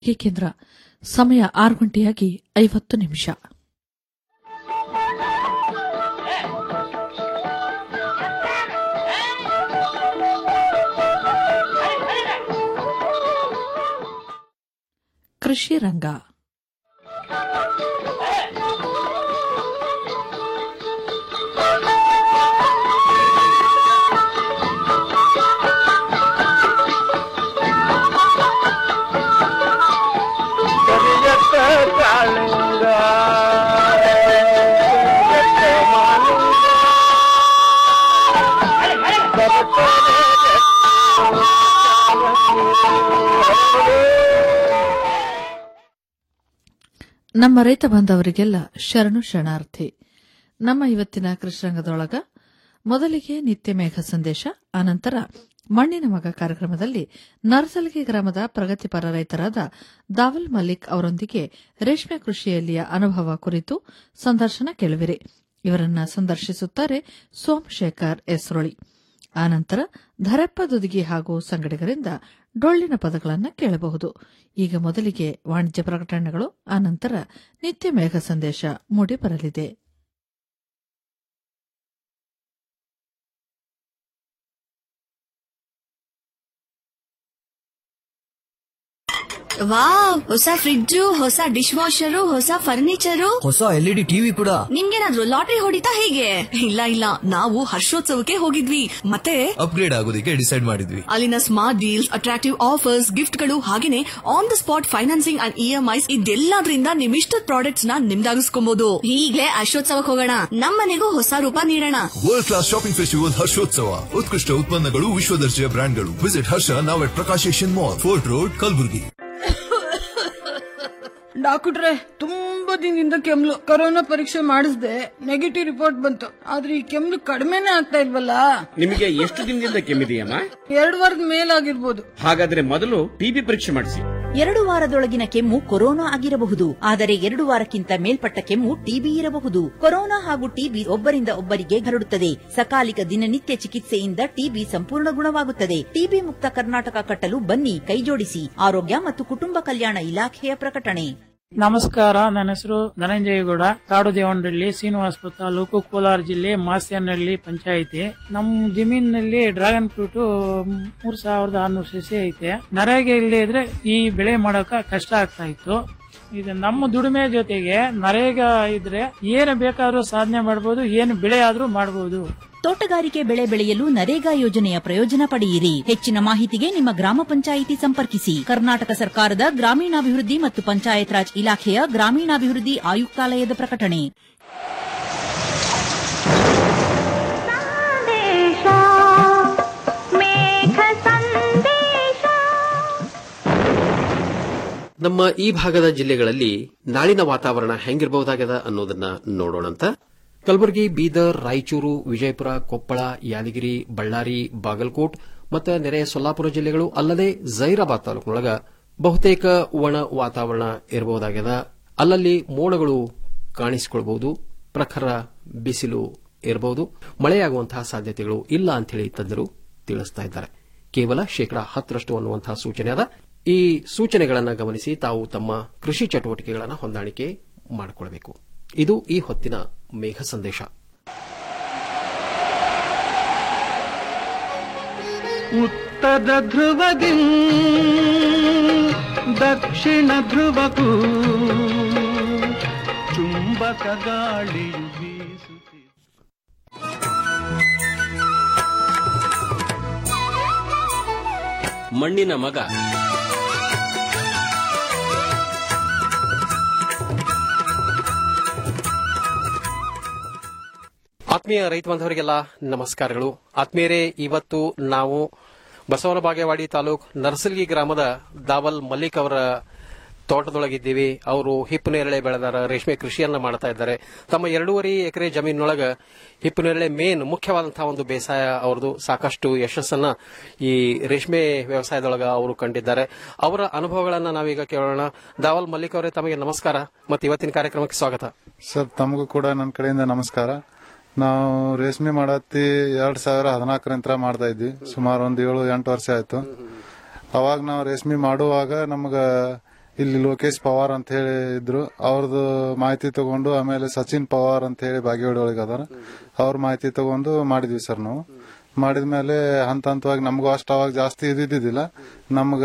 ಈ ಕೇಂದ್ರ ಸಮಯ ಆರು ಗಂಟೆಯಾಗಿ ಐವತ್ತು ನಿಮಿಷ ಕೃಷಿ ರಂಗ ಕರಿಯತ್ತ ಕಾಳಿಂಗ ಕರಿಯತ್ತ ಮಾಲಿಂಗ ಬರುತ್ತದೆ ನಮ್ಮ ರೈತ ಬಾಂಧವರಿಗೆಲ್ಲ ಶರಣು ಶರಣಾರ್ಥಿ ನಮ್ಮ ಇವತ್ತಿನ ಕೃಷ್ಣರಂಗದೊಳಗ ಮೊದಲಿಗೆ ನಿತ್ಯ ಮೇಘ ಸಂದೇಶ ಆನಂತರ ಮಣ್ಣಿನ ಮಗ ಕಾರ್ಯಕ್ರಮದಲ್ಲಿ ನರ್ಸಲ್ಗಿ ಗ್ರಾಮದ ಪ್ರಗತಿಪರ ರೈತರಾದ ದಾವಲ್ ಮಲ್ಲಿಕ್ ಅವರೊಂದಿಗೆ ರೇಷ್ಮೆ ಕೃಷಿಯಲ್ಲಿಯ ಅನುಭವ ಕುರಿತು ಸಂದರ್ಶನ ಕೇಳುವಿರಿ ಇವರನ್ನ ಸಂದರ್ಶಿಸುತ್ತಾರೆ ಸೋಮಶೇಖರ್ ಎಸ್ರೊಳಿ ಆನಂತರ ಧರಪ್ಪ ದುದುಗಿ ಹಾಗೂ ಸಂಗಡಿಗರಿಂದ ಡೊಳ್ಳಿನ ಪದಗಳನ್ನು ಕೇಳಬಹುದು ಈಗ ಮೊದಲಿಗೆ ವಾಣಿಜ್ಯ ಪ್ರಕಟಣೆಗಳು ಆನಂತರ ನಿತ್ಯ ಮೇಘ ಸಂದೇಶ ಮೂಡಿ ಬರಲಿದೆ ವಾವ್ ಹೊಸ ಫ್ರಿಡ್ಜು ಹೊಸ ಡಿಶ್ ವಾಷರು ಹೊಸ ಫರ್ನಿಚರು ಹೊಸ ಎಲ್ ಇಡಿ ಟಿವಿ ಕೂಡ ನಿಮ್ಗೇನಾದ್ರೂ ಲಾಟ್ರಿ ಹೊಡಿತಾ ಹೇಗೆ ಇಲ್ಲ ಇಲ್ಲ ನಾವು ಹರ್ಷೋತ್ಸವಕ್ಕೆ ಹೋಗಿದ್ವಿ ಮತ್ತೆ ಅಪ್ಗ್ರೇಡ್ ಆಗೋದಕ್ಕೆ ಡಿಸೈಡ್ ಮಾಡಿದ್ವಿ ಅಲ್ಲಿನ ಸ್ಮಾರ್ಟ್ ಡೀಲ್ಸ್ ಅಟ್ರಾಕ್ಟಿವ್ ಆಫರ್ಸ್ ಗಿಫ್ಟ್ಗಳು ಹಾಗೇನೆ on the spot financing and EMIs ಇದೆಲ್ಲದ್ರಿಂದ ನಿಮ್ ಇಷ್ಟದ ಪ್ರಾಡಕ್ಟ್ಸ್ ನ ನಿಮ್ದಾಗಿಸ್ಕೊಬಹುದು ಈಗ್ಲೇ ಹರ್ಷೋತ್ಸವಕ್ಕೆ ಹೋಗೋಣ ನಮ್ಮನೆಗೂ ಹೊಸ ರೂಪ ನೀಡೋಣ ವರ್ಲ್ಡ್ ಕ್ಲಾಸ್ ಶಾಪಿಂಗ್ ಫೆಸ್ಟಿವಲ್ ಹರ್ಷೋತ್ಸವ ಉತ್ಕೃಷ್ಟ ಉತ್ಪನ್ನಗಳು ವಿಶ್ವದರ್ಜೆಯ ಬ್ರ್ಯಾಂಡ್ಗಳು ವಿಸಿಟ್ ಹರ್ಷ ನಾವ್ at Prakash Asian mall fort road Kalaburagi ಡಾಕ್ಟ್ರೆ ತುಂಬಾ ದಿನದಿಂದ ಕೆಮ್ಲು ಕೊರೋನಾ ಪರೀಕ್ಷೆ ಮಾಡಿಸ್ದೆ ನೆಗೆಟಿವ್ ರಿಪೋರ್ಟ್ ಬಂತು ಆದ್ರೆ ಈ ಕೆಮ್ಲು ಕಡಿಮೆನೇ ಆಗ್ತಾ ಇಲ್ವಲ್ಲ ನಿಮಗೆ ಎಷ್ಟು ದಿನದಿಂದ ಕೆಮ್ಮಿದೆಯಮ್ಮ ಎರಡು ವಾರದ ಮೇಲಾಗಿರ್ಬೋದು ಹಾಗಾದ್ರೆ ಮೊದಲು ಟಿಬಿ ಪರೀಕ್ಷೆ ಮಾಡಿಸಿ ಎರಡು ವಾರದೊಳಗಿನ ಕೆಮ್ಮು ಕೊರೋನಾ ಆಗಿರಬಹುದು ಆದರೆ ಎರಡು ವಾರಕ್ಕಿಂತ ಮೇಲ್ಪಟ್ಟ ಕೆಮ್ಮು ಟಿಬಿ ಇರಬಹುದು ಕೊರೋನಾ ಹಾಗೂ ಟಿಬಿ ಒಬ್ಬರಿಂದ ಒಬ್ಬರಿಗೆ ಹರಡುತ್ತದೆ ಸಕಾಲಿಕ ದಿನನಿತ್ಯ ಚಿಕಿತ್ಸೆಯಿಂದ ಟಿಬಿ ಸಂಪೂರ್ಣ ಗುಣವಾಗುತ್ತದೆ ಟಿಬಿ ಮುಕ್ತ ಕರ್ನಾಟಕ ಕಟ್ಟಲು ಬನ್ನಿ ಕೈಜೋಡಿಸಿ ಆರೋಗ್ಯ ಮತ್ತು ಕುಟುಂಬ ಕಲ್ಯಾಣ ಇಲಾಖೆಯ ಪ್ರಕಟಣೆ ನಮಸ್ಕಾರ ನನ್ನ ಹೆಸರು ಧನಂಜಯಗೌಡ ಕಾಡು ದೇವನಹಳ್ಳಿ ಶ್ರೀನಿವಾಸಪುರ ತಾಲೂಕು ಕೋಲಾರ ಜಿಲ್ಲೆ ಮಾಸ್ಯನಹಳ್ಳಿ ಪಂಚಾಯಿತಿ ನಮ್ಮ ಜಮೀನಿನಲ್ಲಿ ಡ್ರ್ಯಾಗನ್ ಫ್ರೂಟ್ ಮೂರ್ ಸಾವಿರದ ಆರ್ನೂರು ಸಸಿ ಐತೆ ನರೇಗೆ ಇಲ್ಲದೆ ಇದ್ರೆ ಈ ಬೆಳೆ ಮಾಡಕ ಕಷ್ಟ ಆಗ್ತಾ ಇತ್ತು ಇದು ನಮ್ಮ ದುಡಿಮೆ ಜೊತೆಗೆ ನರೇಗ ಇದ್ರೆ ಏನು ಬೇಕಾದ್ರೂ ಸಾಧನೆ ಮಾಡಬಹುದು ಏನು ಬೆಳೆ ಆದ್ರೂ ಮಾಡಬಹುದು ತೋಟಗಾರಿಕೆ ಬೆಳೆ ಬೆಳೆಯಲು ನರೇಗಾ ಯೋಜನೆಯ ಪ್ರಯೋಜನ ಪಡೆಯಿರಿ ಹೆಚ್ಚಿನ ಮಾಹಿತಿಗೆ ನಿಮ್ಮ ಗ್ರಾಮ ಪಂಚಾಯಿತಿ ಸಂಪರ್ಕಿಸಿ ಕರ್ನಾಟಕ ಸರ್ಕಾರದ ಗ್ರಾಮೀಣಾಭಿವೃದ್ಧಿ ಮತ್ತು ಪಂಚಾಯತ್ ರಾಜ್ ಇಲಾಖೆಯ ಗ್ರಾಮೀಣಾಭಿವೃದ್ಧಿ ಆಯುಕ್ತಾಲಯದ ಪ್ರಕಟಣೆ ನಮ್ಮ ಈ ಭಾಗದ ಜಿಲ್ಲೆಗಳಲ್ಲಿ ನಾಳಿನ ವಾತಾವರಣ ಹೆಂಗಿರಬಹುದಾಗದ ಅನ್ನೋದನ್ನ ನೋಡೋಣಂತ ಕಲಬುರಗಿ ಬೀದರ್ ರಾಯಚೂರು ವಿಜಯಪುರ ಕೊಪ್ಪಳ ಯಾದಗಿರಿ ಬಳ್ಳಾರಿ ಬಾಗಲಕೋಟ್ ಮತ್ತು ನೆರೆಯ ಸೊಲ್ಲಾಪುರ ಜಿಲ್ಲೆಗಳು ಅಲ್ಲದೆ ಜೈರಾಬಾದ್ ತಾಲೂಕಿನೊಳಗ ಬಹುತೇಕ ಒಣ ವಾತಾವರಣ ಇರಬಹುದಾಗ್ಯದ ಅಲ್ಲಲ್ಲಿ ಮೋಡಗಳು ಕಾಣಿಸಿಕೊಳ್ಬಹುದು ಪ್ರಖರ ಬಿಸಿಲು ಇರಬಹುದು ಮಳೆಯಾಗುವಂತಹ ಸಾಧ್ಯತೆಗಳು ಇಲ್ಲ ಅಂತೇಳಿ ತಜ್ಞರು ತಿಳಿಸ್ತಾ ಇದ್ದಾರೆ ಕೇವಲ ಶೇಕಡಾ ಹತ್ತರಷ್ಟು ಅನ್ನುವಂತಹ ಸೂಚನೆ ಅದ ಈ ಸೂಚನೆಗಳನ್ನು ಗಮನಿಸಿ ತಾವು ತಮ್ಮ ಕೃಷಿ ಚಟುವಟಿಕೆಗಳನ್ನು ಹೊಂದಾಣಿಕೆ ಮಾಡಿಕೊಳ್ಳಬೇಕು ಇದು ಈ ಹೊತ್ತಿನ ಮೇಘ ಸಂದೇಶ ಉತ್ತರ ಧ್ರುವದಿ ದಕ್ಷಿಣ ಧ್ರುವಕ್ಕೂ ಚುಂಬಕ ಗಾಳಿಯು ಬೀಸುತ್ತಿದೆ ಮಣ್ಣಿನ ಮಗ ಆತ್ಮೀಯ ರೈತ ಬಾಂಧವರಿಗೆಲ್ಲ ನಮಸ್ಕಾರಗಳು ಆತ್ಮೀಯರೇ ಇವತ್ತು ನಾವು ಬಸವನ ಬಾಗೇವಾಡಿ ತಾಲೂಕ್ ನರ್ಸಲ್ಗಿ ಗ್ರಾಮದ ದಾವಲ್ ಮಲ್ಲಿಕ್ ಅವರ ತೋಟದೊಳಗಿದ್ದೀವಿ ಅವರು ಹಿಪ್ಪು ನೇರಳೆ ಬೆಳೆದಾರ ರೇಷ್ಮೆ ಕೃಷಿಯನ್ನ ಮಾಡ್ತಾ ಇದ್ದಾರೆ ತಮ್ಮ ಎರಡೂವರೆ ಎಕರೆ ಜಮೀನೊಳಗ ಹಿಪ್ಪು ನೇರಳೆ ಮೇನ್ ಮುಖ್ಯವಾದಂತಹ ಒಂದು ಬೇಸಾಯ ಅವ್ರದ್ದು ಸಾಕಷ್ಟು ಯಶಸ್ಸನ್ನ ಈ ರೇಷ್ಮೆ ವ್ಯವಸಾಯದೊಳಗ ಅವರು ಕಂಡಿದ್ದಾರೆ ಅವರ ಅನುಭವಗಳನ್ನ ನಾವೀಗ ಕೇಳೋಣ ದಾವಲ್ ಮಲ್ಲಿಕ್ ಅವರೇ ತಮಗೆ ನಮಸ್ಕಾರ ಮತ್ತು ಇವತ್ತಿನ ಕಾರ್ಯಕ್ರಮಕ್ಕೆ ಸ್ವಾಗತ ಸರ್ ತಮಗೂ ಕೂಡ ನನ್ನ ಕಡೆಯಿಂದ ನಮಸ್ಕಾರ ನಾವು ರೇಷ್ಮೆ ಮಾಡತ್ತಿ ಎರಡ್ ಸಾವಿರ ಹದಿನಾಲ್ಕರಿಂದ ಮಾಡ್ತಾ ಇದ್ವಿ ಸುಮಾರು ಒಂದು ಏಳು ಎಂಟು ವರ್ಷ ಆಯ್ತು ಅವಾಗ ನಾವು ರೇಷ್ಮೆ ಮಾಡುವಾಗ ನಮ್ಗ ಇಲ್ಲಿ ಲೋಕೇಶ್ ಪವಾರ್ ಅಂತ ಹೇಳಿ ಇದ್ರು ಅವ್ರದ್ದು ಮಾಹಿತಿ ತಗೊಂಡು ಆಮೇಲೆ ಸಚಿನ್ ಪವಾರ್ ಅಂತ ಹೇಳಿ ಬಾಗೇವಾಡಿ ಒಳಗೆ ಅದಾರ ಅವ್ರ ಮಾಹಿತಿ ತಗೊಂಡು ಮಾಡಿದ್ವಿ ಸರ್ ನಾವು ಮಾಡಿದ್ಮೇಲೆ ಹಂತ ಹಂತವಾಗಿ ನಮಗೂ ಅಷ್ಟು ಅವಾಗ ಜಾಸ್ತಿ ಇದ್ದಿದ್ದಿಲ್ಲ ನಮ್ಗ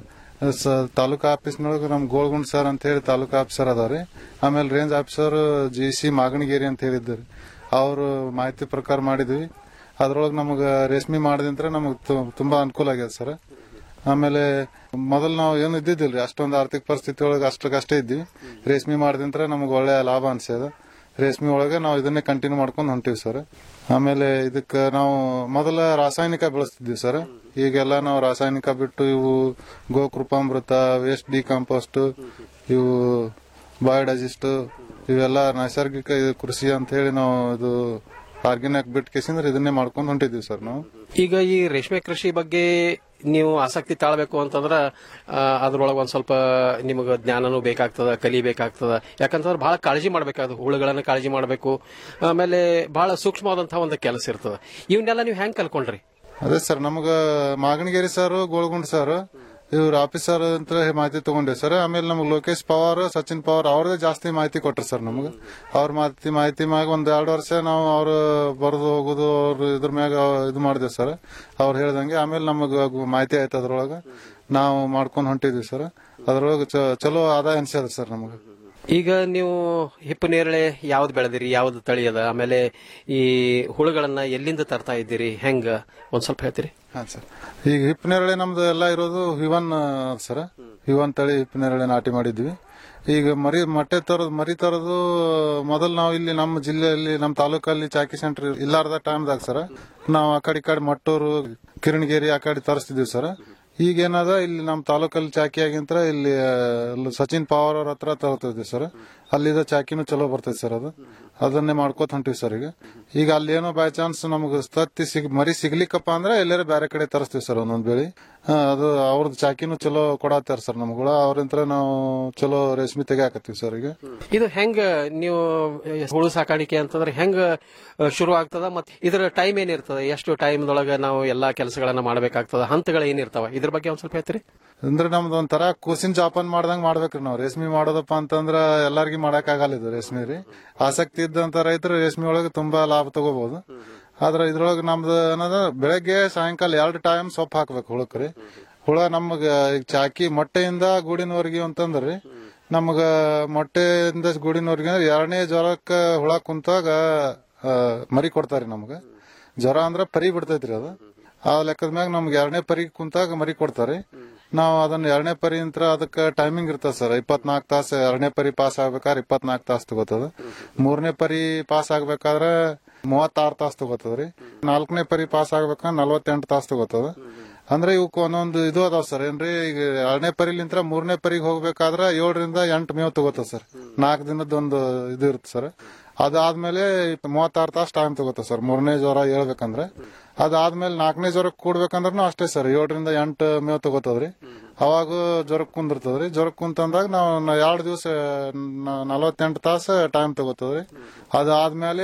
ಸ ತಾಲೂಕು ಆಫೀಸ್ನೊಳಗೆ ನಮ್ ಗೋಳ್ಗುಂಡ್ ಸರ್ ಅಂತ ಹೇಳಿ ತಾಲೂಕು ಆಫೀಸರ್ ಅದಾರಿ ಆಮೇಲೆ range officer G C Maganageri ಅಂತ ಹೇಳಿದ್ದಾರೆ ಅವರು ಮಾಹಿತಿ ಪ್ರಕಾರ ಮಾಡಿದ್ವಿ ಅದ್ರೊಳಗೆ ನಮಗೆ ರೇಷ್ಮೆ ಮಾಡಿದಂತ್ರ ನಮಗೆ ತುಂಬಾ ಅನುಕೂಲ ಆಗ್ಯದ ಸರ್ ಆಮೇಲೆ ಮೊದಲು ನಾವು ಏನು ಇದ್ದಿದ್ದಿಲ್ರಿ ಅಷ್ಟೊಂದು ಆರ್ಥಿಕ ಪರಿಸ್ಥಿತಿ ಒಳಗೆ ಅಷ್ಟಕ್ಕಷ್ಟೇ ಇದ್ವಿ ರೇಷ್ಮೆ ಮಾಡಿದಂತ್ರ ನಮಗೆ ಒಳ್ಳೆ ಲಾಭ ಅನ್ಸ್ಯದ ರೇಷ್ಮೆ ಒಳಗೆ ನಾವು ಇದನ್ನೇ ಕಂಟಿನ್ಯೂ ಮಾಡ್ಕೊಂಡು ಹೊಂಟಿವಿ ಸರ್ ಆಮೇಲೆ ಇದಕ್ಕೆ ನಾವು ಮೊದಲ ರಾಸಾಯನಿಕ ಬೆಳೆಸ್ತಿದ್ವಿ ಸರ್ ಈಗೆಲ್ಲ ನಾವು ರಾಸಾಯನಿಕ ಬಿಟ್ಟು ಇವು ಗೋಕೃಪಾಮೃತ ವೇಸ್ಟ್ ಡಿಕಾಂಪೋಸ್ಟ್ ಇವು ಬಯೋಡೈಜೆಸ್ಟ್ ಇವೆಲ್ಲ ನೈಸರ್ಗಿಕ ಇದು ಕೃಷಿ ಅಂತ ಹೇಳಿ ನಾವು ಇದು ಆರ್ಗ್ಯಾನಿಕ್ ಬಿಟ್ಟು ಕೇಸಿಂದ್ರೆ ಇದನ್ನೇ ಮಾಡ್ಕೊಂಡು ಹೊಂಟಿದ್ವಿ ಸರ್ ನಾವು ಈಗ ಈ ರೇಷ್ಮೆ ಕೃಷಿ ಬಗ್ಗೆ ನೀವು ಆಸಕ್ತಿ ತಾಳ್ಬೇಕು ಅಂತಂದ್ರ ಆ, ಅದ್ರೊಳಗೆ ಒಂದ್ ಸ್ವಲ್ಪ ನಿಮಗೆ ಜ್ಞಾನನೂ ಬೇಕಾಗ್ತದ ಕಲಿಬೇಕಾಗ್ತದ ಯಾಕಂತಂದ್ರೆ ಬಹಳ ಕಾಳಜಿ ಮಾಡ್ಬೇಕಾದ ಹುಳುಗಳನ್ನ ಕಾಳಜಿ ಮಾಡಬೇಕು ಆಮೇಲೆ ಬಹಳ ಸೂಕ್ಷ್ಮವಾದಂತಹ ಒಂದು ಕೆಲಸ ಇರ್ತದ ಇವನ್ನೆಲ್ಲ ನೀವು ಹೆಂಗ್ ಕಲ್ಕೊಂಡ್ರಿ ಅದೇ ಸರ್ ನಮಗ ಮಾಗಣಗೇರಿ ಸರ್ ಗೋಳ್ಗುಂಡ್ ಸರ್ ಇವ್ರ ಆಫೀಸರ್ ಅಂತ ಹೇಳಿ ಮಾಹಿತಿ ತಗೊಂಡೆ ಸರ್ ಆಮೇಲೆ ನಮ್ಗೆ ಲೋಕೇಶ್ ಪವಾರ್ ಸಚಿನ್ ಪವಾರ್ ಅವ್ರದೇ ಜಾಸ್ತಿ ಮಾಹಿತಿ ಕೊಟ್ರು ಸರ್ ನಮ್ಗೆ ಅವ್ರ ಮಾಹಿತಿ ಮಾಹಿತಿ ಮ್ಯಾಗ ಒಂದ್ ಎರಡು ವರ್ಷ ನಾವು ಅವ್ರು ಬರೆದು ಹೋಗುದು ಅವ್ರ ಇದ್ರ ಮ್ಯಾಗ ಇದು ಮಾಡಿದೆ ಸರ್ ಅವ್ರು ಹೇಳ್ದಂಗೆ ಆಮೇಲೆ ನಮಗ ಮಾಹಿತಿ ಆಯ್ತು ಅದ್ರೊಳಗ ನಾವು ಮಾಡ್ಕೊಂಡು ಹೊಂಟಿದ್ವಿ ಸರ್ ಅದ್ರೊಳಗೆ ಚ- ಚಲೋ ಆದಾಯ ಅನ್ಸ್ಯದ ಸರ್ ನಮ್ಗೆ ಈಗ ನೀವು ಹಿಪ್ಪು ನೇರಳೆ ಯಾವ್ದು ಬೆಳೆದಿರಿ ಯಾವ್ದು ತಳಿ ಅದ ಆಮೇಲೆ ಈ ಹುಳುಗಳನ್ನ ಎಲ್ಲಿಂದ ತರ್ತಾ ಇದ್ದೀರಿ ಹೆಂಗ ಒಂದ್ ಸ್ವಲ್ಪ ಹೇಳ್ತೀರಿ ಹಾ ಸರ್ ಈಗ ಹಿಪ್ಪನೇರಳೆ ನಮ್ದು ಎಲ್ಲ ಇರೋದು ಹಿವನ್ ಸರ್ ಹಿವನ್ ತಳಿ ಹಿಪ್ಪನೇರಳೆ ನಾಟಿ ಮಾಡಿದ್ವಿ ಈಗ ಮರಿ ಮೊಟ್ಟೆ ತರೋದು ಮರಿ ತರೋದು ಮೊದಲು ನಾವು ಇಲ್ಲಿ ನಮ್ಮ ಜಿಲ್ಲೆಯಲ್ಲಿ ನಮ್ಮ ತಾಲೂಕಲ್ಲಿ ಚಾಕಿ ಸೆಂಟರ್ ಇಲ್ಲಾರ್ದ ಟೈಮ್ದಾಗ ಸರ್ ನಾವು ಆ ಕಡೆ ಈ ಕಡೆ ಮಟ್ಟೂರು ಕಿರಣಗೇರಿ ಆ ಕಡೆ ತರಿಸ್ತಿದ್ವಿ ಸರ್ ಈಗ ಏನದ ಇಲ್ಲಿ ನಮ್ಮ ತಾಲೂಕಲ್ಲಿ ಚಾಕಿ ಆಗಿಂತ್ರ ಇಲ್ಲಿ ಆ, ಅಲ್ಲಿ ಸಚಿನ್ ಪವಾರ್ ಅವ್ರ ಹತ್ರ ತರ್ತಿದ್ವಿ ಸರ್ ಅಲ್ಲಿದ ಚಾಕಿನೂ ಚಲೋ ಬರ್ತೈತಿ ಸರ್ ಅದು ಅದನ್ನೇ ಮಾಡ್ಕೋತ ಹೊಂಟಿವಿ ಸರ್ ಈಗ ಈಗ ಅಲ್ಲಿ ಏನೋ ಬೈ ಚಾನ್ಸ್ ನಮ್ಗೆ ತತ್ತಿ ಸಿಗ್ ಮರಿ ಸಿಗ್ಲಿಕ್ಕಪ್ಪ ಅಂದ್ರೆ ಎಲ್ಲಾರ ಬೇರೆ ಕಡೆ ತರಿಸ್ತೀವಿ ಸರ್ ಒಂದೊಂದ್ ಬೆಳಿ ಆ, ಅದು ಅವ್ರದ್ದು ಚಾಕಿನೂ ಚಲೋ ಕೊಡತ್ತಾರ ಸರ್ ನಮ್ಗಳ ಅವ್ರಿಂತ್ರ ನಾವು ಚಲೋ ರೇಷ್ಮೆ ತೆಗಿಯಾಕತ್ತೀವಿ ಸರ್ ಈಗ ಇದು ಹೆಂಗ ನೀವು ಹುಳು ಸಾಕಾಣಿಕೆ ಅಂತಂದ್ರೆ ಹೆಂಗ ಅಹ್, ಶುರು ಆಗ್ತದ ಮತ್ತೆ ಇದರ ಟೈಮ್ ಏನಿರ್ತದ ಎಷ್ಟು ಟೈಮ್ದೊಳಗ ನಾವು ಎಲ್ಲಾ ಕೆಲಸಗಳನ್ನ ಮಾಡಬೇಕಾಗ್ತದ ಹಂತಗಳು ಏನಿರ್ತಾವ ಇದ್ರ ಬಗ್ಗೆ ಒಂದ್ ಸ್ವಲ್ಪ ಹೇಳ್ತೀರಿ ಅಂದ್ರೆ ನಮ್ದು ಒಂಥರ ಕೂಸಿನ ಜಾಪನ್ ಮಾಡ್ದಂಗ್ ಮಾಡ್ಬೇಕ್ರಿ ನಾವು ರೇಷ್ಮೆ ಮಾಡೋದಪ್ಪ ಅಂತಂದ್ರ ಎಲ್ಲಾರ್ಗಿ ಮಾಡಕ್ ಆಗಲ್ಲ ಇದು ರೇಷ್ಮೆ ರೀ ಆಸಕ್ತಿ ಇದ್ದಂತ ರೈತರು ರೇಷ್ಮೆ ಒಳಗೆ ತುಂಬಾ ಲಾಭ ತಗೋಬಹುದು ಆದ್ರ ಇದ್ರೊಳಗೆ ನಮ್ದು ಏನದ ಬೆಳಗ್ಗೆ ಸಾಯಂಕಾಲ ಎರಡು ಟೈಮ್ ಸೊಪ್ಪು ಹಾಕ್ಬೇಕು ಹುಳಕ್ರಿ ಹುಳ ನಮಗ ಈಗ ಚಾಕಿ ಮೊಟ್ಟೆಯಿಂದ ಗೂಡಿನವರೆಗೆ ಅಂತಂದ್ರಿ ನಮಗ ಮೊಟ್ಟೆಯಿಂದ ಗೂಡಿನವರೆಗೆ ಅಂದ್ರೆ ಎರಡನೇ ಜ್ವರಕ್ಕ ಹುಳ ಕುಂತಾಗ ಆ, ಮರಿ ಕೊಡ್ತಾರಿ ನಮ್ಗ ಜ್ವರ ಅಂದ್ರ ಪರಿ ಬಿಡ್ತೈತ್ರಿ ಅದು ಆ ಲೆಕ್ಕದ ಮ್ಯಾಗ ನಮ್ಗೆ ಎರಡನೇ ಪರಿ ಕುಂತಾಗ ಮರಿ ಕೊಡ್ತಾರೆ ನಾವು ಅದನ್ನ ಎರಡನೇ ಪರಿ ಅಂತ ಅದಕ್ಕೆ ಟೈಮಿಂಗ್ ಇರ್ತದೆ ಸರ್ ಇಪ್ಪತ್ನಾಲ್ಕು ತಾಸು ಎರಡನೇ ಪರಿ ಪಾಸ್ ಆಗ್ಬೇಕಾದ್ರೆ ಇಪ್ಪತ್ನಾಲ್ಕು ತಾಸು ತಗೋತದ ಮೂರನೇ ಪರಿ ಪಾಸ್ ಆಗ್ಬೇಕಾದ್ರೆ ಮೂವತ್ತಾರು ತಾಸು ತಗೋತದ್ರಿ ನಾಲ್ಕನೇ ಪರಿ ಪಾಸ್ ಆಗ್ಬೇಕಾದ್ರೆ ನಲ್ವತ್ತೆಂಟು ತಾಸು ತಗೋತದ ಅಂದ್ರೆ ಇವಕ್ ಒಂದೊಂದು ಇದು ಅದಾವ ಸರ್ ಏನ್ರಿ ಈಗ ಎರಡನೇ ಪರಿಲಿಂತ್ರ ಮೂರನೇ ಪರಿಗೆ ಹೋಗ್ಬೇಕಾದ್ರ ಏಳರಿಂದ ಎಂಟು ಮೇವ್ ತಗೋತದ ಸರ್ ನಾಲ್ಕು ದಿನದ ಒಂದು ಇದು ಇರುತ್ತೆ ಸರ್ ಅದಾದ್ಮೇಲೆ ಮೂವತ್ತಾರು ತಾಸು ಟೈಮ್ ತಗೋತ ಸರ್ ಮೂರನೇ ಜ್ವರ ಹೇಳ್ಬೇಕಂದ್ರೆ ಅದಾದ್ಮೇಲೆ ನಾಲ್ಕನೇ ಜ್ವರಕ್ಕೆ ಕೂಡ್ಬೇಕಂದ್ರೂ ಅಷ್ಟೇ ಸರ್ ಏಳರಿಂದ ಎಂಟು ಮೇವ್ ತಗೋತದ್ರಿ ಅವಾಗ ಜ್ವರಕ್ಕೆ ಕುಂದಿರ್ತದ್ರಿ ಜ್ವರಕ್ಕೆ ಕುಂತಂದಾಗ ನಾವು ಎರಡು ದಿವಸ ನಲವತ್ತೆಂಟು ತಾಸು ಟೈಮ್ ತಗೋತದ್ರಿ ಅದಾದ್ಮೇಲೆ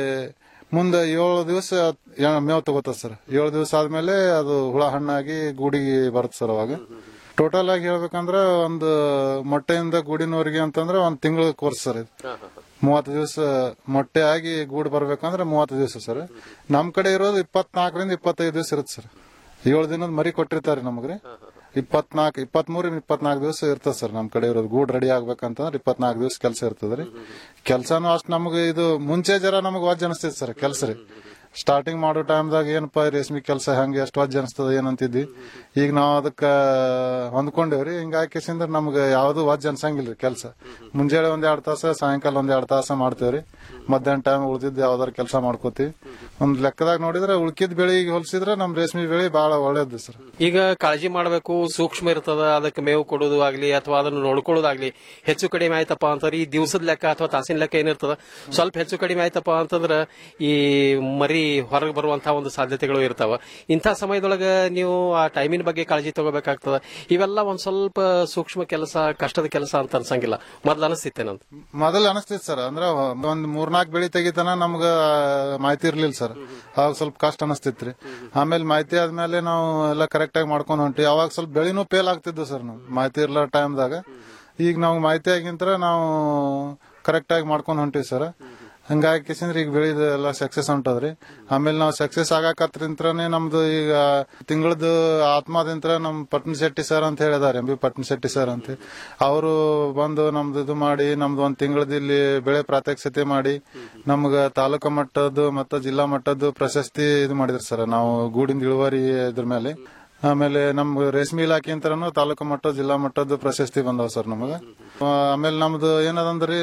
ಮುಂದೆ ಏಳು ದಿವಸ ಮೇವ್ ತಗೋತದ ಸರ್ ಏಳು ದಿವಸ ಆದ್ಮೇಲೆ ಅದು ಹುಳ ಹಣ್ಣಾಗಿ ಗೂಡಿಗೆ ಬರುತ್ತೆ ಸರ್ ಅವಾಗ ಟೋಟಲ್ ಆಗಿ ಹೇಳ್ಬೇಕಂದ್ರೆ ಒಂದು ಮೊಟ್ಟೆಯಿಂದ ಗೂಡಿನವರೆಗೆ ಅಂತಂದ್ರೆ ಒಂದ್ ತಿಂಗಳ ಕೋರ್ಸ್ ಸರ್ ಇದು ಮೂವತ್ತು ದಿವಸ ಮೊಟ್ಟೆ ಆಗಿ ಗೂಡು ಬರ್ಬೇಕಂದ್ರೆ ಮೂವತ್ತು ದಿವಸ ಸರ್ ನಮ್ ಕಡೆ ಇರೋದು ಇಪ್ಪತ್ನಾಲ್ಕರಿಂದ ಇಪ್ಪತ್ತೈದು ದಿವಸ ಇರುತ್ತೆ ಸರ್ ಏಳು ದಿನದ ಮರಿ ಕೊಟ್ಟಿರ್ತಾರೆ ನಮಗ್ರಿ ಇಪ್ಪತ್ನಾಲ್ಕು ಇಪ್ಪತ್ಮೂರಿಂದ ಇಪ್ಪತ್ನಾಲ್ಕು ದಿವಸ ಇರ್ತದೆ ಸರ್ ನಮ್ ಕಡೆ ಇರೋದು ಗೂಡ್ ರೆಡಿ ಆಗ್ಬೇಕಂತಂದ್ರೆ ಇಪ್ಪತ್ನಾಲ್ಕು ದಿವಸ ಕೆಲಸ ಇರ್ತದ್ರಿ ಕೆಲಸನೂ ಅಷ್ಟು ನಮ್ಗೆ ಇದು ಮುಂಚೆ ಜರ ನಮಗ್ ವಾಜ್ ಅನಿಸ್ತೈತಿ ಸರ್ ಕೆಲಸ ರೀ ಸ್ಟಾರ್ಟಿಂಗ್ ಮಾಡೋ ಟೈಮ್ದಾಗ ಏನಪ್ಪ ರೇಷ್ಮೆ ಕೆಲಸ ಹೆಂಗೆ ಎಷ್ಟು ವಾಜ್ ಅನಿಸ್ತದ ಏನಂತಿದ್ವಿ ಈಗ ನಾವು ಅದಕ್ಕ ಹೊಂದ್ಕೊಂಡೇವ್ರಿ ಹಿಂಗಾಕಿಸಿಂದ್ರ ನಮ್ಗೆ ಯಾವ್ದು ವಾಜ್ ಅನ್ಸಂಗಿಲ್ರಿ ಕೆಲಸ ಮುಂಜಾನೆ ಒಂದ್ ಎರಡ್ ತಾಸ ಸಾಯಂಕಾಲ ಒಂದ್ ಎರಡ್ ತಾಸ ಮಾಡ್ತೇವ್ರಿ ಮಧ್ಯಾಹ್ನ ಟೈಮ್ ಉಳ್ದಿದ್ದು ಯಾವ್ದಾರ ಕೆಲಸ ಮಾಡ್ಕೋತೀವಿ ಒಂದ್ ಲೆಕ್ಕದಾಗ ನೋಡಿದ್ರೆ ಉಳ್ಕಿದ ಬೆಳೆಗೆ ಹೋಲಿಸಿದ್ರೆ ನಮ್ ರೇಷ್ಮೆ ಬೆಳೆ ಬಹಳ ಒಳ್ಳೇದು ಸರ್ ಈಗ ಕಾಳಜಿ ಮಾಡಬೇಕು ಸೂಕ್ಷ್ಮ ಇರ್ತದ ಅದಕ್ಕೆ ಮೇವು ಕೊಡೋದು ಆಗ್ಲಿ ಅಥವಾ ಅದನ್ನು ನೋಡ್ಕೊಳ್ಳೋದಾಗ್ಲಿ ಹೆಚ್ಚು ಕಡಿಮೆ ಆಯ್ತಪ್ಪ ಅಂತಂದ್ರೆ ಈ ದಿವಸದ ಲೆಕ್ಕ ಅಥವಾ ತಾಸಿನ ಲೆಕ್ಕ ಏನಿರ್ತದ ಸ್ವಲ್ಪ ಹೆಚ್ಚು ಕಡಿಮೆ ಆಯ್ತಪ್ಪ ಅಂತಂದ್ರ ಈ ಮರಿ ಹೊರಗೆ ಬರುವಂತಹ ಒಂದು ಸಾಧ್ಯತೆಗಳು ಇರ್ತಾವ ಇಂಥ ಸಮಯದೊಳಗ ನೀವು ಆ ಟೈಮಿನ ಬಗ್ಗೆ ಕಾಳಜಿ ತಗೋಬೇಕಾಗ್ತದ ಇವೆಲ್ಲ ಒಂದ್ ಸ್ವಲ್ಪ ಸೂಕ್ಷ್ಮ ಕೆಲಸ ಕಷ್ಟದ ಕೆಲಸ ಅಂತ ಅನ್ಸಂಗಿಲ್ಲ ಮೊದ್ಲು ಅನಿಸ್ತಿತ್ತೇನಂತ ಮೊದಲು ಅನಿಸ್ತಿತ್ತು ಸರ್ ಅಂದ್ರೆ ಒಂದ್ ಮೂರ್ನಾಲ್ಕು ಬೆಳಿ ತೆಗಿತನ ನಮ್ಗ ಮಾಹಿತಿ ಇರ್ಲಿಲ್ಲ ಸರ್ ಅವಾಗ ಸ್ವಲ್ಪ ಕಷ್ಟ ಅನಿಸ್ತಿತ್ರಿ ಆಮೇಲೆ ಮಾಹಿತಿ ಆದ್ಮೇಲೆ ನಾವು ಎಲ್ಲ ಕರೆಕ್ಟ್ ಆಗಿ ಮಾಡ್ಕೊಂಡು ಹೊಂಟಿ ಅವಾಗ ಸ್ವಲ್ಪ ಬೆಳಿನೂ ಫೇಲ್ ಆಗ್ತಿದ್ವು ಸರ್ ನಾವು ಮಾಹಿತಿ ಇರ್ಲ ಟೈಮ್ದಾಗ ಈಗ ನಾವು ಮಾಹಿತಿ ಆಗಿಂತ್ರ ನಾವು ಕರೆಕ್ಟ್ ಆಗಿ ಮಾಡ್ಕೊಂಡು ಹೊಂಟಿವಿ ಸರ್ ಹಂಗಾಗಿ ಕಿಸಿಂದ್ರ ಈಗ ಬೆಳಿದ ಎಲ್ಲ ಸಕ್ಸಸ್ ಹೊಂಟದ್ರಿ ಆಮೇಲೆ ನಾವು ಸಕ್ಸಸ್ ಆಗಾಕತ್ರಿಂತ್ರನೇ ನಮ್ದು ಈಗ ತಿಂಗಳದ ಆತ್ಮದಿಂತ್ರ ನಮ್ ಪಟ್ನ ಶೆಟ್ಟಿ ಸರ್ ಅಂತ ಹೇಳಿದಾರೆ M B Patna Shetty sir ಅಂತ ಅವರು ಬಂದು ನಮ್ದು ಇದು ಮಾಡಿ ನಮ್ದು ಒಂದ್ ತಿಂಗಳದ ಇಲ್ಲಿ ಬೆಳೆ ಪ್ರಾತ್ಯಕ್ಷತೆ ಮಾಡಿ ನಮ್ಗ ತಾಲೂಕು ಮಟ್ಟದ್ದು ಮತ್ತು ಜಿಲ್ಲಾ ಮಟ್ಟದ್ದು ಪ್ರಶಸ್ತಿ ಇದು ಮಾಡಿದ್ರು ಸರ್ ನಾವು ಗೂಡಿಂದ ಇಳುವರಿ ಇದ್ರ ಮೇಲೆ ಆಮೇಲೆ ನಮ್ ರೇಷ್ಮೆ ಇಲಾಖೆ ಅಂತನೂ ತಾಲೂಕು ಮಟ್ಟ ಜಿಲ್ಲಾ ಮಟ್ಟದ ಪ್ರಶಸ್ತಿ ಬಂದವ ಸರ್ ನಮಗ ಆ, ಆಮೇಲೆ ನಮ್ದು ಏನದಂದ್ರಿ